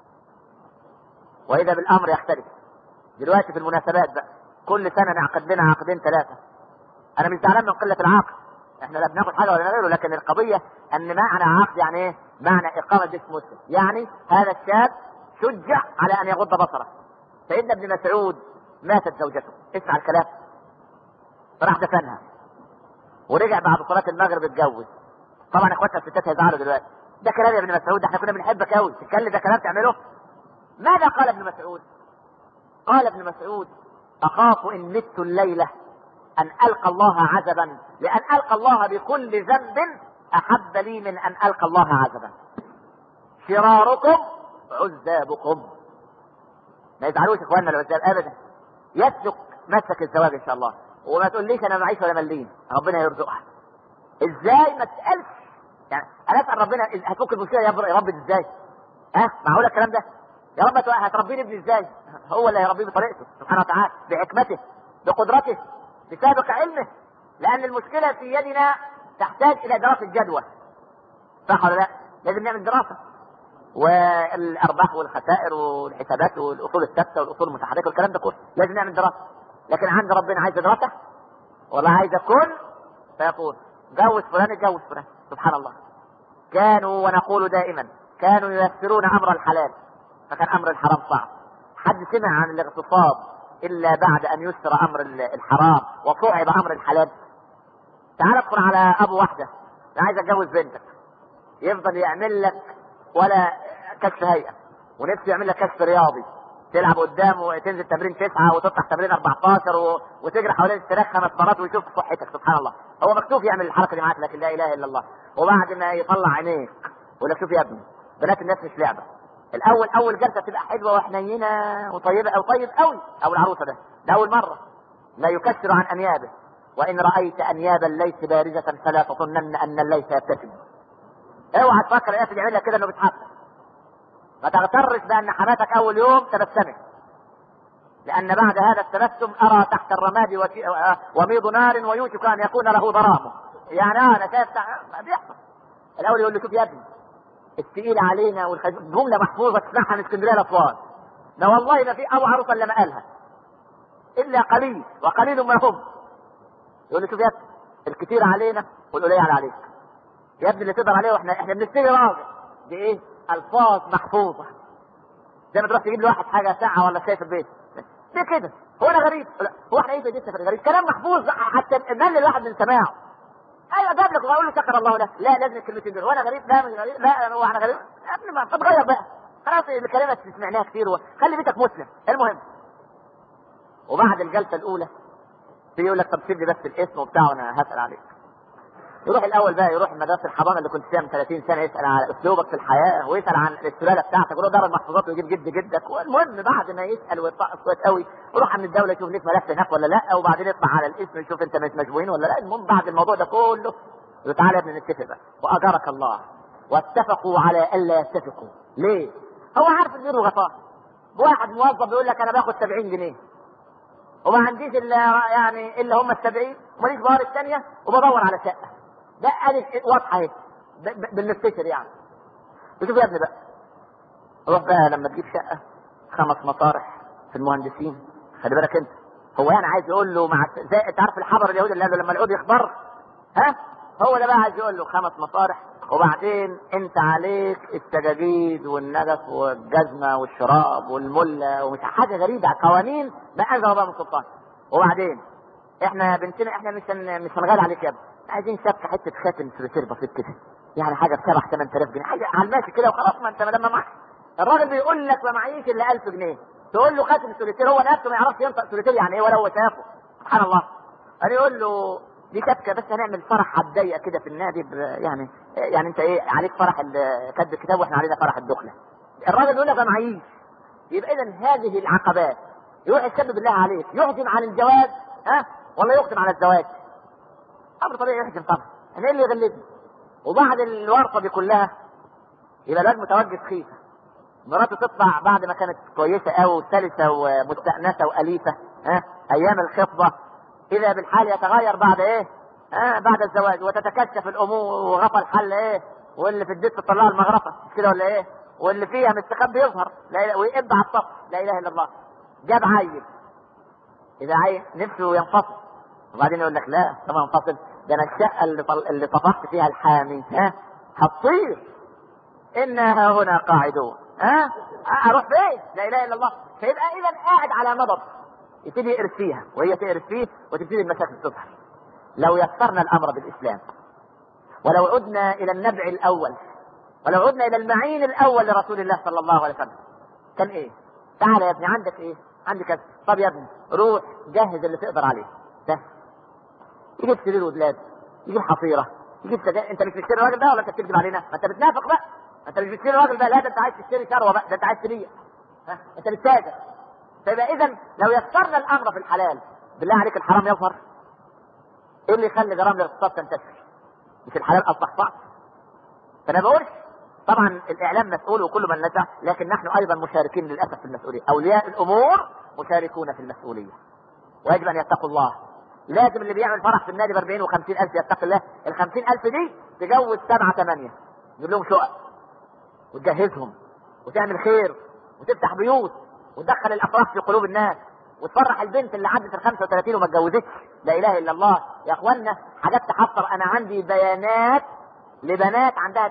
وإذا بالأمر يختلف دلوقتي في المناسبات بقى كل سنه نعقد لنا عقدين ثلاثه انا مش زعلان من قله العقد احنا لا بناخد حاجه ولا غيره لكن القضيه ان معنى عقد يعني ايه؟ معنى اقامه جسم مسلم يعني هذا الشاب شجع على ان يغض بصره سيدنا ابن مسعود ماتت زوجته اسمع الكلام فراح دفنها ورجع بعد صلاه المغرب اتجوز طبعا اخواتنا الستات هيزعلوا دلوقتي ده كلام يا ابن مسعود ده احنا كنا بنحبك قوي تتكلم ده كلام تعمله ماذا قال ابن مسعود قال ابن مسعود اخاف ان مت الليله ان القى الله عزبا لان القى الله بكل ذنب احب لي من ان القى الله عزبا شراركم عزابكم ما يزعلوش اخواننا العزاب ابدا يسلك مسك الزواج ان شاء الله وما تقوليش انا معيش ولا مليم ربنا يرزقها ازاي ما تسالش يعني انا اسال ربنا هتفك المشكله يا رب- يا رب ازاي ها معقول الكلام ده يا رب هت- هتربيني ابني ازاي هو اللي هيربيه بطريقته سبحانه وتعالى بحكمته بقدرته بسابق علمه لان المشكله في يدنا تحتاج الى دراسه جدوى صح ولا لا لازم نعمل دراسه والارباح والخسائر والحسابات والاصول الثابته والاصول المتحركه والكلام ده كله لازم نعمل دراسه لكن عند ربنا عايز دراسه والله عايز كن فيقول جوز فلان اتجوز فلان سبحان الله كانوا ونقول دائما كانوا ييسرون امر الحلال فكان امر الحرام صعب حد سمع عن الاغتصاب الا بعد ان يسر امر الحرام وصعب امر الحلال تعال ادخل على ابو واحده انا عايز اتجوز بنتك يفضل يعمل لك ولا كشف هيئه ونفسه يعمل لك كشف رياضي تلعب قدامه تنزل تمرين تسعه وتطلع تمرين 14 و... وتجري حوالين الفراخ خمس مرات ويشوف صحتك سبحان الله هو مكتوب يعمل الحركه دي معاك لكن لا اله الا الله وبعد ما يطلع عينيك يقول لك شوف يا ابني بنات الناس مش لعبه الاول اول جلسه تبقى حلوه وحنينه وطيبه او طيب قوي او العروسه ده ده اول مره لا يكسر عن انيابه وان رايت انياب الليث بارزه فلا تظنن ان الليث يبتسم اوعى تفكر يا يعمل لك كده انه بيتحقق ما تغترش بان حماتك اول يوم تبسمت لان بعد هذا التبسم ارى تحت الرماد وشي... وميض نار ويوشك ان يكون له ضرام يعني انا شايف بيحصل الاول يقول له شوف يا ابني الثقيل علينا والخج... جمله محفوظه تسمعها من اسكندريه لاسوان لا والله ما في ابو عروسه الا ما قالها الا قليل وقليل ما هم يقول له شوف يا ابني الكثير علينا والقليل عليك يا ابني اللي تقدر عليه واحنا احنا بنشتري راجل دي ايه الفاظ محفوظه زي ما تروح تجيب لواحد حاجه ساعه ولا شاي في البيت ليه كده هو انا غريب لا هو احنا ايه في جسم غريب كلام محفوظ حتى مل الواحد من سماعه ايوه جاب لك واقول له شكر الله لك لا لازم الكلمتين دول وانا غريب لا مش غريب لا هو احنا غريب يا ابني ما طب غير بقى خلاص الكلمات سمعناها كتير خلي بيتك مسلم المهم وبعد الجلسه الاولى يقول لك طب سيب لي بس الاسم وبتاع وانا هسال عليك يروح الاول بقى يروح المدرسه الحضانه اللي كنت فيها من 30 سنه يسال على اسلوبك في الحياه ويسال عن السلاله بتاعتك ويقول له المحفوظات ويجيب جد جدك والمهم بعد ما يسال ويطقس كويس قوي يروح من الدوله يشوف ليك ملف هناك ولا لا وبعدين يطلع على الاسم يشوف انت مش مشبوهين ولا لا المهم بعد الموضوع ده كله يقول تعالى يا ابني نتفق بقى واجرك الله واتفقوا على الا يتفقوا ليه؟ هو عارف ان غطاء واحد موظف بيقول لك انا باخد 70 جنيه وما عنديش الا يعني الا هم ال 70 وماليش بار الثانيه وبدور على شقه ده ادي واضحه اهي بالمستشر يعني شوف يا ابني بقى روح بقى لما تجيب شقه خمس مطارح في المهندسين خلي بالك انت هو يعني عايز يقول له مع زي انت عارف الحضر اليهودي اللي لما العود يخبر ها هو ده بقى عايز يقول له خمس مطارح وبعدين انت عليك السجاجيد والنجف والجزمه والشراب والمله ومش حاجه غريبه قوانين ما انزل الله من سلطان وبعدين احنا بنتنا احنا مش مش هنغالي عليك يا ابني عايزين شبكه حته خاتم سويسير بسيط كده يعني حاجه بسبع 8000 جنيه حاجه على الماشي كده وخلاص ما انت ما لما معك الراجل بيقول لك ما معيش الا 1000 جنيه تقول له خاتم سوليتير هو نفسه ما يعرفش ينطق سوليتير يعني ايه ولا هو شافه سبحان الله قال يقول له دي شبكه بس هنعمل فرح على الضيق كده في النادي يعني يعني انت ايه عليك فرح كتب الكتاب واحنا علينا فرح الدخله الراجل يقول لك ما معيش يبقى اذا هذه العقبات يروح الشاب بالله عليك يحجم عن الجواز ها ولا يقدم على الزواج امر طبيعي يحجم طبعا انا ايه اللي يغلبني وبعد الورطه دي كلها يبقى الواد متوجه خيفه مراته تطلع بعد ما كانت كويسه قوي وسلسه ومستانسه واليفه ها ايام الخطبه اذا بالحال يتغير بعد ايه؟ ها بعد الزواج وتتكشف الامور وغفى الحل ايه؟ واللي في الدس تطلع المغرفه مش كده ولا ايه؟ واللي فيها مستخبي يظهر لا ويقب على السطح لا اله الا الله جاب عيل اذا عيل نفسه ينفصل وبعدين يقول لك لا طبعا ينفصل ده انا الشقه اللي طل... اللي طفحت فيها الحامي ها هتطير انا هنا قاعدون ها اروح فين؟ لا اله الا الله فيبقى اذا قاعد على مضض يبتدي يقرف فيها وهي تقرف فيه وتبتدي المشاكل تظهر لو يسرنا الامر بالاسلام ولو عدنا الى النبع الاول ولو عدنا الى المعين الاول لرسول الله صلى الله عليه وسلم كان ايه؟ تعال يا ابني عندك ايه؟ عندك كذا طب يا ابني روح جهز اللي تقدر عليه ده يجيب سرير ودلاب يجيب حصيره يجيب سجاير انت مش بتشتري الراجل ده ولا انت بتكذب علينا؟ ما انت بتنافق بقى ما انت مش بتشتري الراجل ده لا ده انت عايز تشتري ثروه بقى ده انت عايز تبيع ها انت بتتاجر فيبقى اذا لو يسرنا الامر في الحلال بالله عليك الحرام يظهر ايه اللي يخلي جرائم الاغتصاب تنتشر؟ مش الحلال اصبح صعب فانا بقولش طبعا الاعلام مسؤول وكل من نزع لكن نحن ايضا مشاركين للاسف في المسؤوليه اولياء الامور مشاركون في المسؤوليه ويجب ان يتقوا الله لازم اللي بيعمل فرح في النادي ب 40 و50 الف يتقي الله ال 50 الف دي تجوز سبعه ثمانيه تجيب لهم شقق وتجهزهم وتعمل خير وتفتح بيوت وتدخل الافراح في قلوب الناس وتفرح البنت اللي عدت ال 35 وما اتجوزتش لا اله الا الله يا اخوانا حاجات تحصر انا عندي بيانات لبنات عندها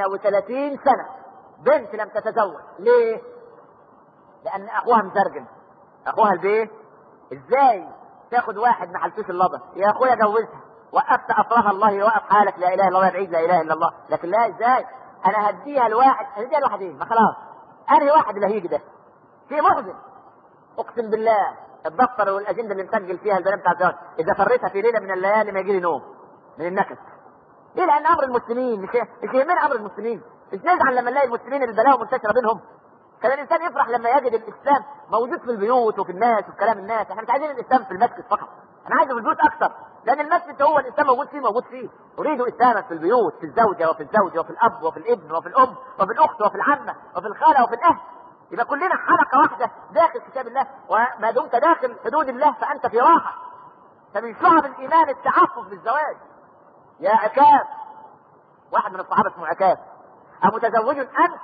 38 سنه بنت لم تتزوج ليه؟ لان اخوها مترجم اخوها البيه ازاي تاخد واحد ما حلتوش اللبن يا اخويا جوزها وقفت افراغ الله يوقف حالك لا اله الا الله بعيد لا اله الا الله لكن لا ازاي انا هديها لواحد هديها لواحدين ما خلاص انهي واحد اللي هيجي ده شيء محزن اقسم بالله الدفتر والاجنده اللي مسجل فيها البنات بتاع الزواج اذا فريتها في ليله من الليالي ما يجي لي نوم من النكد ليه لان امر المسلمين مش مش يهمنا امر المسلمين مش نزعل لما نلاقي المسلمين البلاوه منتشره بينهم كان الانسان يفرح لما يجد الاسلام موجود في البيوت وفي الناس وفي كلام الناس احنا مش عايزين الاسلام في المسجد فقط انا عايزه في البيوت اكثر لان المسجد هو الاسلام موجود فيه موجود فيه اريد اسلامك في البيوت في الزوجه وفي الزوج وفي الاب وفي الابن وفي الام وفي الاخت وفي العمه وفي الخاله وفي الاهل يبقى كلنا حلقه واحده داخل كتاب الله وما دمت داخل حدود الله فانت في راحه فمن شعب الايمان التعفف بالزواج يا عكاف واحد من الصحابه اسمه عكاف أمتزوج أنت؟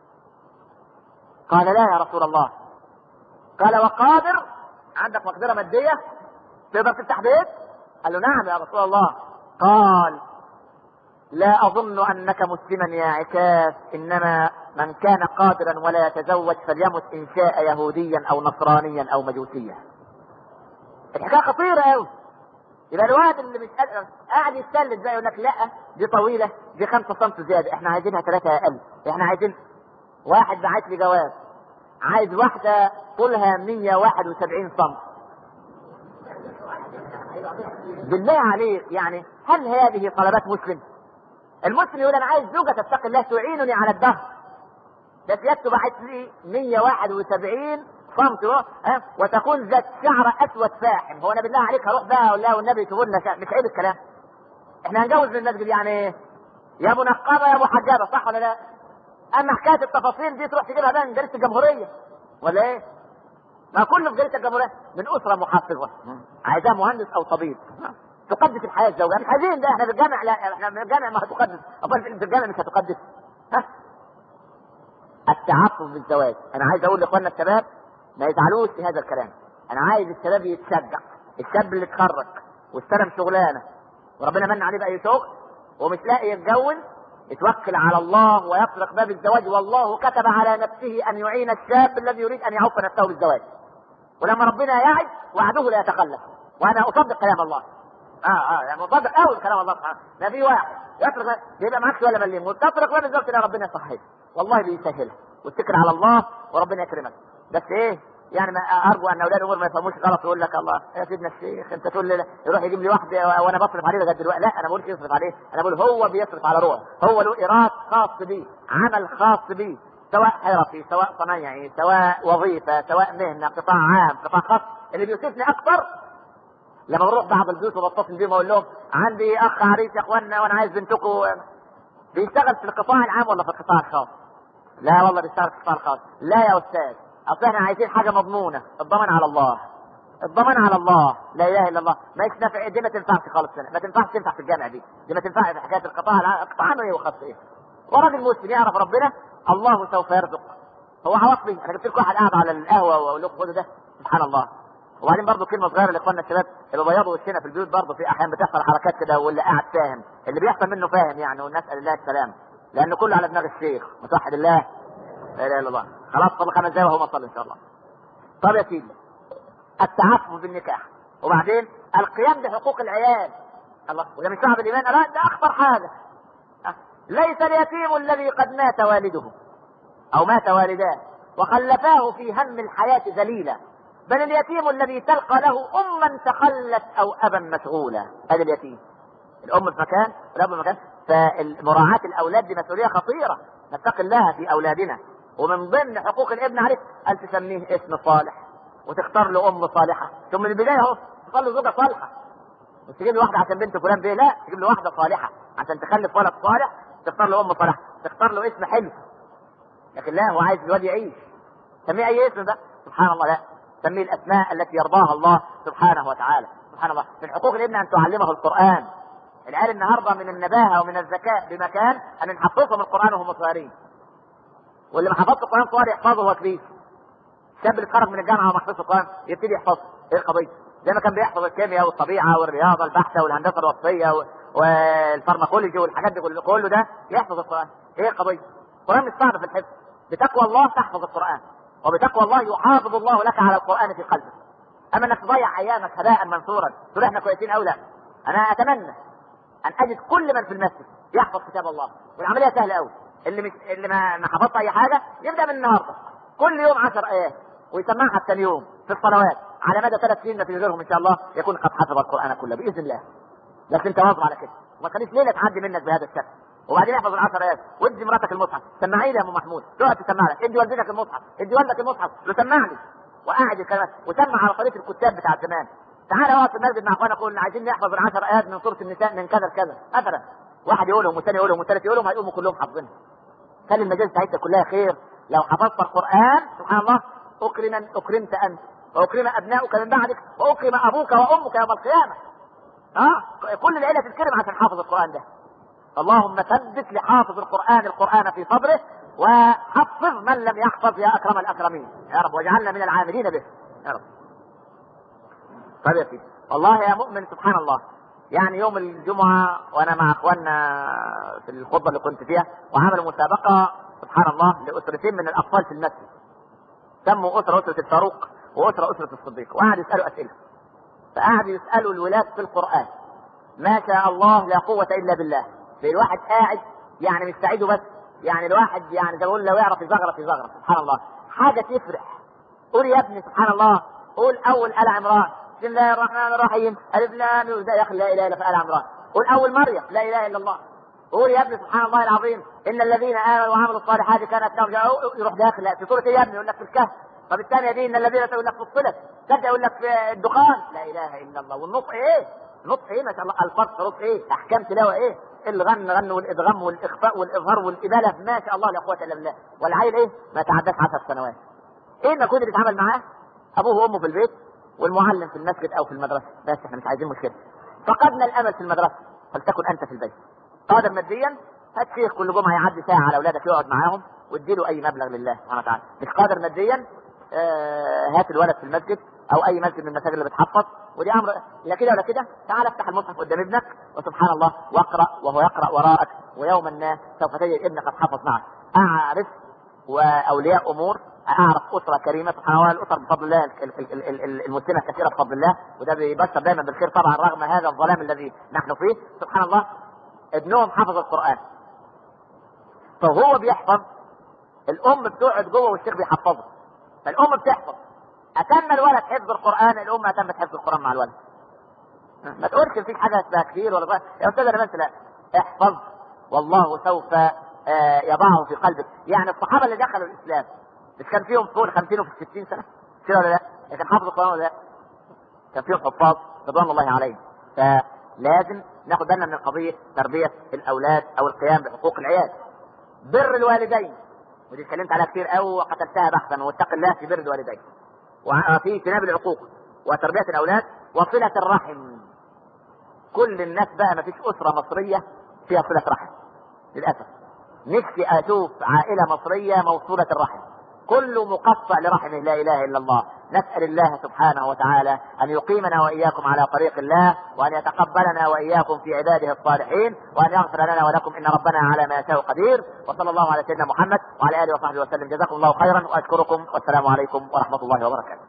قال لا يا رسول الله قال وقادر عندك مقدرة مادية تقدر تفتح بيت؟ قال له نعم يا رسول الله قال لا أظن أنك مسلما يا عكاف إنما من كان قادرا ولا يتزوج فليمت إن شاء يهوديا أو نصرانيا أو مجوسيا الحكاية خطيرة أوي يبقى الواحد اللي مش قادر قاعد يتسلل بقى يقول لك لا دي طويله دي 5 سم زياده احنا عايزينها 3 اقل احنا عايزين واحد بعت لي جواب عايز واحده طولها 171 سم بالله عليك يعني هل هذه طلبات مسلم؟ المسلم يقول انا عايز زوجه تتقي الله تعينني على الدهر ده سيادته بعت لي 171 صمت ها وتكون ذات شعر اسود فاحم هو انا بالله عليك هروح بقى اقول لها والنبي تقول لنا مش عيب الكلام احنا هنجوز من المسجد يعني ايه يا منقبه يا محجبه صح ولا لا اما حكايه التفاصيل دي تروح تجيبها بقى من جريده الجمهوريه ولا ايه ما كله في جريده الجمهوريه من اسره محافظه عايزاه مهندس او طبيب تقدس الحياه الزوجيه مش عايزين ده احنا في الجامع لا احنا في الجامع ما هتقدس امال في الجامع مش هتقدس ها التعفف بالزواج انا عايز اقول لاخواننا الشباب ما يزعلوش في هذا الكلام انا عايز الشباب يتشجع الشاب اللي اتخرج واستلم شغلانه وربنا من عليه باي شغل ومش لاقي يتجوز يتوكل على الله ويطرق باب الزواج والله كتب على نفسه ان يعين الشاب الذي يريد ان يعوق نفسه بالزواج ولما ربنا يعد وعده لا يتخلف وانا اصدق كلام الله اه اه يعني مصدق قوي كلام الله سبحانه ما في واحد يطرق يبقى معكش ولا مليم وتطرق باب الزواج كده ربنا يصحيك والله بيسهلها واتكل على الله وربنا يكرمك بس ايه يعني ما ارجو ان اولاد الامور ما يفهموش غلط ويقول لك الله يا سيدنا الشيخ انت تقول لي يروح يجيب لي واحده وانا بصرف عليه لغايه دلوقتي لا انا بقول يصرف عليه انا بقول هو بيصرف على روح هو له ايراد خاص بيه عمل خاص بيه سواء حرفي سواء صنايعي سواء وظيفه سواء مهنه قطاع عام قطاع خاص اللي بيوصفني اكثر لما بروح بعض البيوت وبتصل بيهم اقول لهم عندي اخ عريس يا اخوانا وانا عايز بنتكم بيشتغل في القطاع العام ولا في القطاع الخاص؟ لا والله بيشتغل في القطاع الخاص لا يا استاذ اصل احنا عايزين حاجه مضمونه الضمان على الله الضمان على الله لا اله الا الله ما نافع دي ما تنفعش خالص هنا ما تنفعش تنفع في الجامع دي دي ما تنفعش في حكايه القطاع القطاع عنه ايه وخاص ايه وراجل مسلم يعرف ربنا الله سوف يرزق هو عواطفي انا جبت لكم واحد قاعد على القهوه واقول لكم خدوا ده سبحان الله وبعدين برضه كلمه صغيره لاخواننا الشباب اللي بيضوا وشنا في البيوت برضه في احيان بتحصل حركات كده واللي قاعد فاهم اللي بيحصل منه فاهم يعني ونسال الله السلام لان كله على دماغ الشيخ متوحد الله لا اله الا الله خلاص فضل خمس دقايق وهو صلى ان شاء الله طب يا سيدي التعفف بالنكاح وبعدين القيام بحقوق العيال الله وده من شعب الايمان لا ده اخطر حاجه أه. ليس اليتيم الذي قد مات والده او مات والداه وخلفاه في هم الحياه ذليلا بل اليتيم الذي تلقى له اما تخلت او ابا مشغولا هذا اليتيم الام في مكان والاب في مكان فمراعاة الاولاد دي مسؤوليه خطيره نتقي الله في اولادنا ومن ضمن حقوق الابن عليك ان تسميه اسم صالح وتختار له ام صالحه ثم من البدايه اهو تختار له زوجه صالحه مش تجيب له واحده عشان بنت فلان بيه لا تجيب له واحده صالحه عشان تخلف ولد صالح تختار له ام صالحه تختار له اسم حلو لكن لا هو عايز الواد يعيش سميه اي اسم بقى سبحان الله لا سميه الاسماء التي يرضاها الله سبحانه وتعالى سبحان الله من حقوق الابن ان تعلمه القران العيال النهارده من النباهه ومن الذكاء بمكان ان نحفظهم القران وهم صغيرين واللي ما حفظش القران صغير يحفظه هو كبير الشاب اللي اتخرج من الجامعه وما حفظش القران يبتدي يحفظه ايه القضيه؟ زي ما كان بيحفظ الكيمياء والطبيعه والرياضه البحته والهندسه الوصفيه والفارماكولوجي والحاجات دي كله ده يحفظ القران ايه القضيه؟ القران مش صعب في الحفظ بتقوى الله تحفظ القران وبتقوى الله يحافظ الله لك على القران في قلبك اما انك تضيع ايامك هباء منثورا تقول احنا كويسين او لا انا اتمنى ان اجد كل من في المسجد يحفظ كتاب الله والعمليه سهله قوي اللي مش اللي ما ما حفظش اي حاجه يبدا من النهارده كل يوم 10 ايات ويسمعها الثاني يوم في الصلوات على مدى ثلاث سنين ما في غيرهم ان شاء الله يكون قد حفظ القران كله باذن الله بس انت واظب على كده ما تخليش ليله تعدي منك بهذا الشكل وبعدين احفظ العشر ايات وادي مراتك المصحف سمعي لي يا ام محمود تقعد تسمع لك ادي والدتك المصحف ادي والدك المصحف وسمعني وقاعد الكلام وسمع على طريقه الكتاب بتاع زمان تعالى اقعد في المسجد مع اخوانا قول عايزين نحفظ العشر ايات من سوره النساء من كذا لكذا مثلا واحد يقولهم والثاني يقولهم والثالث يقولهم هيقوموا كلهم حافظينهم خلي المجالس بتاعتك كلها خير لو حفظت القران سبحان الله اكرم اكرمت انت واكرم ابناؤك من بعدك واكرم ابوك وامك يوم القيامه اه كل العيله تتكرم عشان حافظ القران ده اللهم ثبت لحافظ القران القران في صدره وحفظ من لم يحفظ يا اكرم الاكرمين يا رب واجعلنا من العاملين به يا رب طيب يا سيدي والله يا مؤمن سبحان الله يعني يوم الجمعة وأنا مع إخواننا في الخطبة اللي كنت فيها وعملوا مسابقة سبحان الله لأسرتين من الأطفال في المسجد سموا أسرة أسرة الفاروق وأسرة أسرة الصديق وقعدوا يسألوا أسئلة فقعدوا يسألوا الولاد في القرآن ما شاء الله لا قوة إلا بالله في الواحد قاعد يعني مش سعيده بس يعني الواحد يعني زي ما بقول لو يعرف يزغرط يزغرط سبحان الله حاجة تفرح قول يا ابني سبحان الله قول أول آل عمران بسم الله الرحمن الرحيم ألف لام يا أخي لا إله إلا في آل عمران قول أول مريم لا إله إلا الله قول يا ابني سبحان الله العظيم إن الذين آمنوا وعملوا الصالحات كانت لهم يروح داخل لا في سورة إيه يا ابني يقول لك في الكهف طب الثانية دي إن الذين يقول لك في الصلة تبدأ يقول لك في الدخان لا إله إلا الله والنطق إيه؟ نطق إيه ما شاء الله الفرق نطق إيه؟ أحكام تلاوة إيه؟ الغن غن والإدغام والإخفاء والإظهار والإبالة ما شاء الله لا قوة إلا بالله والعيل إيه؟ ما تعداش 10 سنوات إيه المجهود اللي اتعمل معاه؟ أبوه وأمه في البيت والمعلم في المسجد او في المدرسه بس احنا مش عايزين مشكله فقدنا الامل في المدرسه فلتكن انت في البيت قادر ماديا هات شيخ كل جمعه يعدي ساعه على اولادك يقعد معاهم واديله اي مبلغ لله سبحانه وتعالى مش قادر ماديا آه هات الولد في المسجد او اي مسجد من المساجد اللي بتحفظ ودي امر لا كده ولا كده تعال افتح المصحف قدام ابنك وسبحان الله واقرا وهو يقرا وراءك ويوما ما سوف تجد ابنك قد حفظ معك اعرف واولياء امور اعرف اسره كريمه سبحان الله الاسر بفضل الله المسلمه كثيره بفضل الله وده بيبشر دايما بالخير طبعا رغم هذا الظلام الذي نحن فيه سبحان الله ابنهم حفظ القران فهو بيحفظ الام بتقعد جوه والشيخ بيحفظه فالام بتحفظ اتم الولد حفظ القران الام اتمت حفظ القران مع الولد ما تقولش مفيش حاجه اسمها كثير ولا بقى. يا استاذ انا بس لا احفظ والله سوف يضعه في قلبك يعني الصحابه اللي دخلوا الاسلام مش كان فيهم فوق ال 50 وفي 60 سنه كده ولا لا؟ لكن حافظ القران ولا لا؟ كان فيهم حفاظ رضوان الله عليهم فلازم ناخد بالنا من قضيه تربيه الاولاد او القيام بحقوق العيال بر الوالدين ودي اتكلمت عليها كتير قوي وقتلتها بحثا واتق الله في بر الوالدين وفي اجتناب العقوق وتربيه الاولاد وصله الرحم كل الناس بقى ما فيش اسره مصريه فيها صله رحم للاسف نفسي اشوف عائله مصريه موصوله الرحم كل مقطع لرحمه لا اله الا الله نسال الله سبحانه وتعالى ان يقيمنا واياكم على طريق الله وان يتقبلنا واياكم في عباده الصالحين وان يغفر لنا ولكم ان ربنا على ما يشاء قدير وصلى الله على سيدنا محمد وعلى اله وصحبه وسلم جزاكم الله خيرا واشكركم والسلام عليكم ورحمه الله وبركاته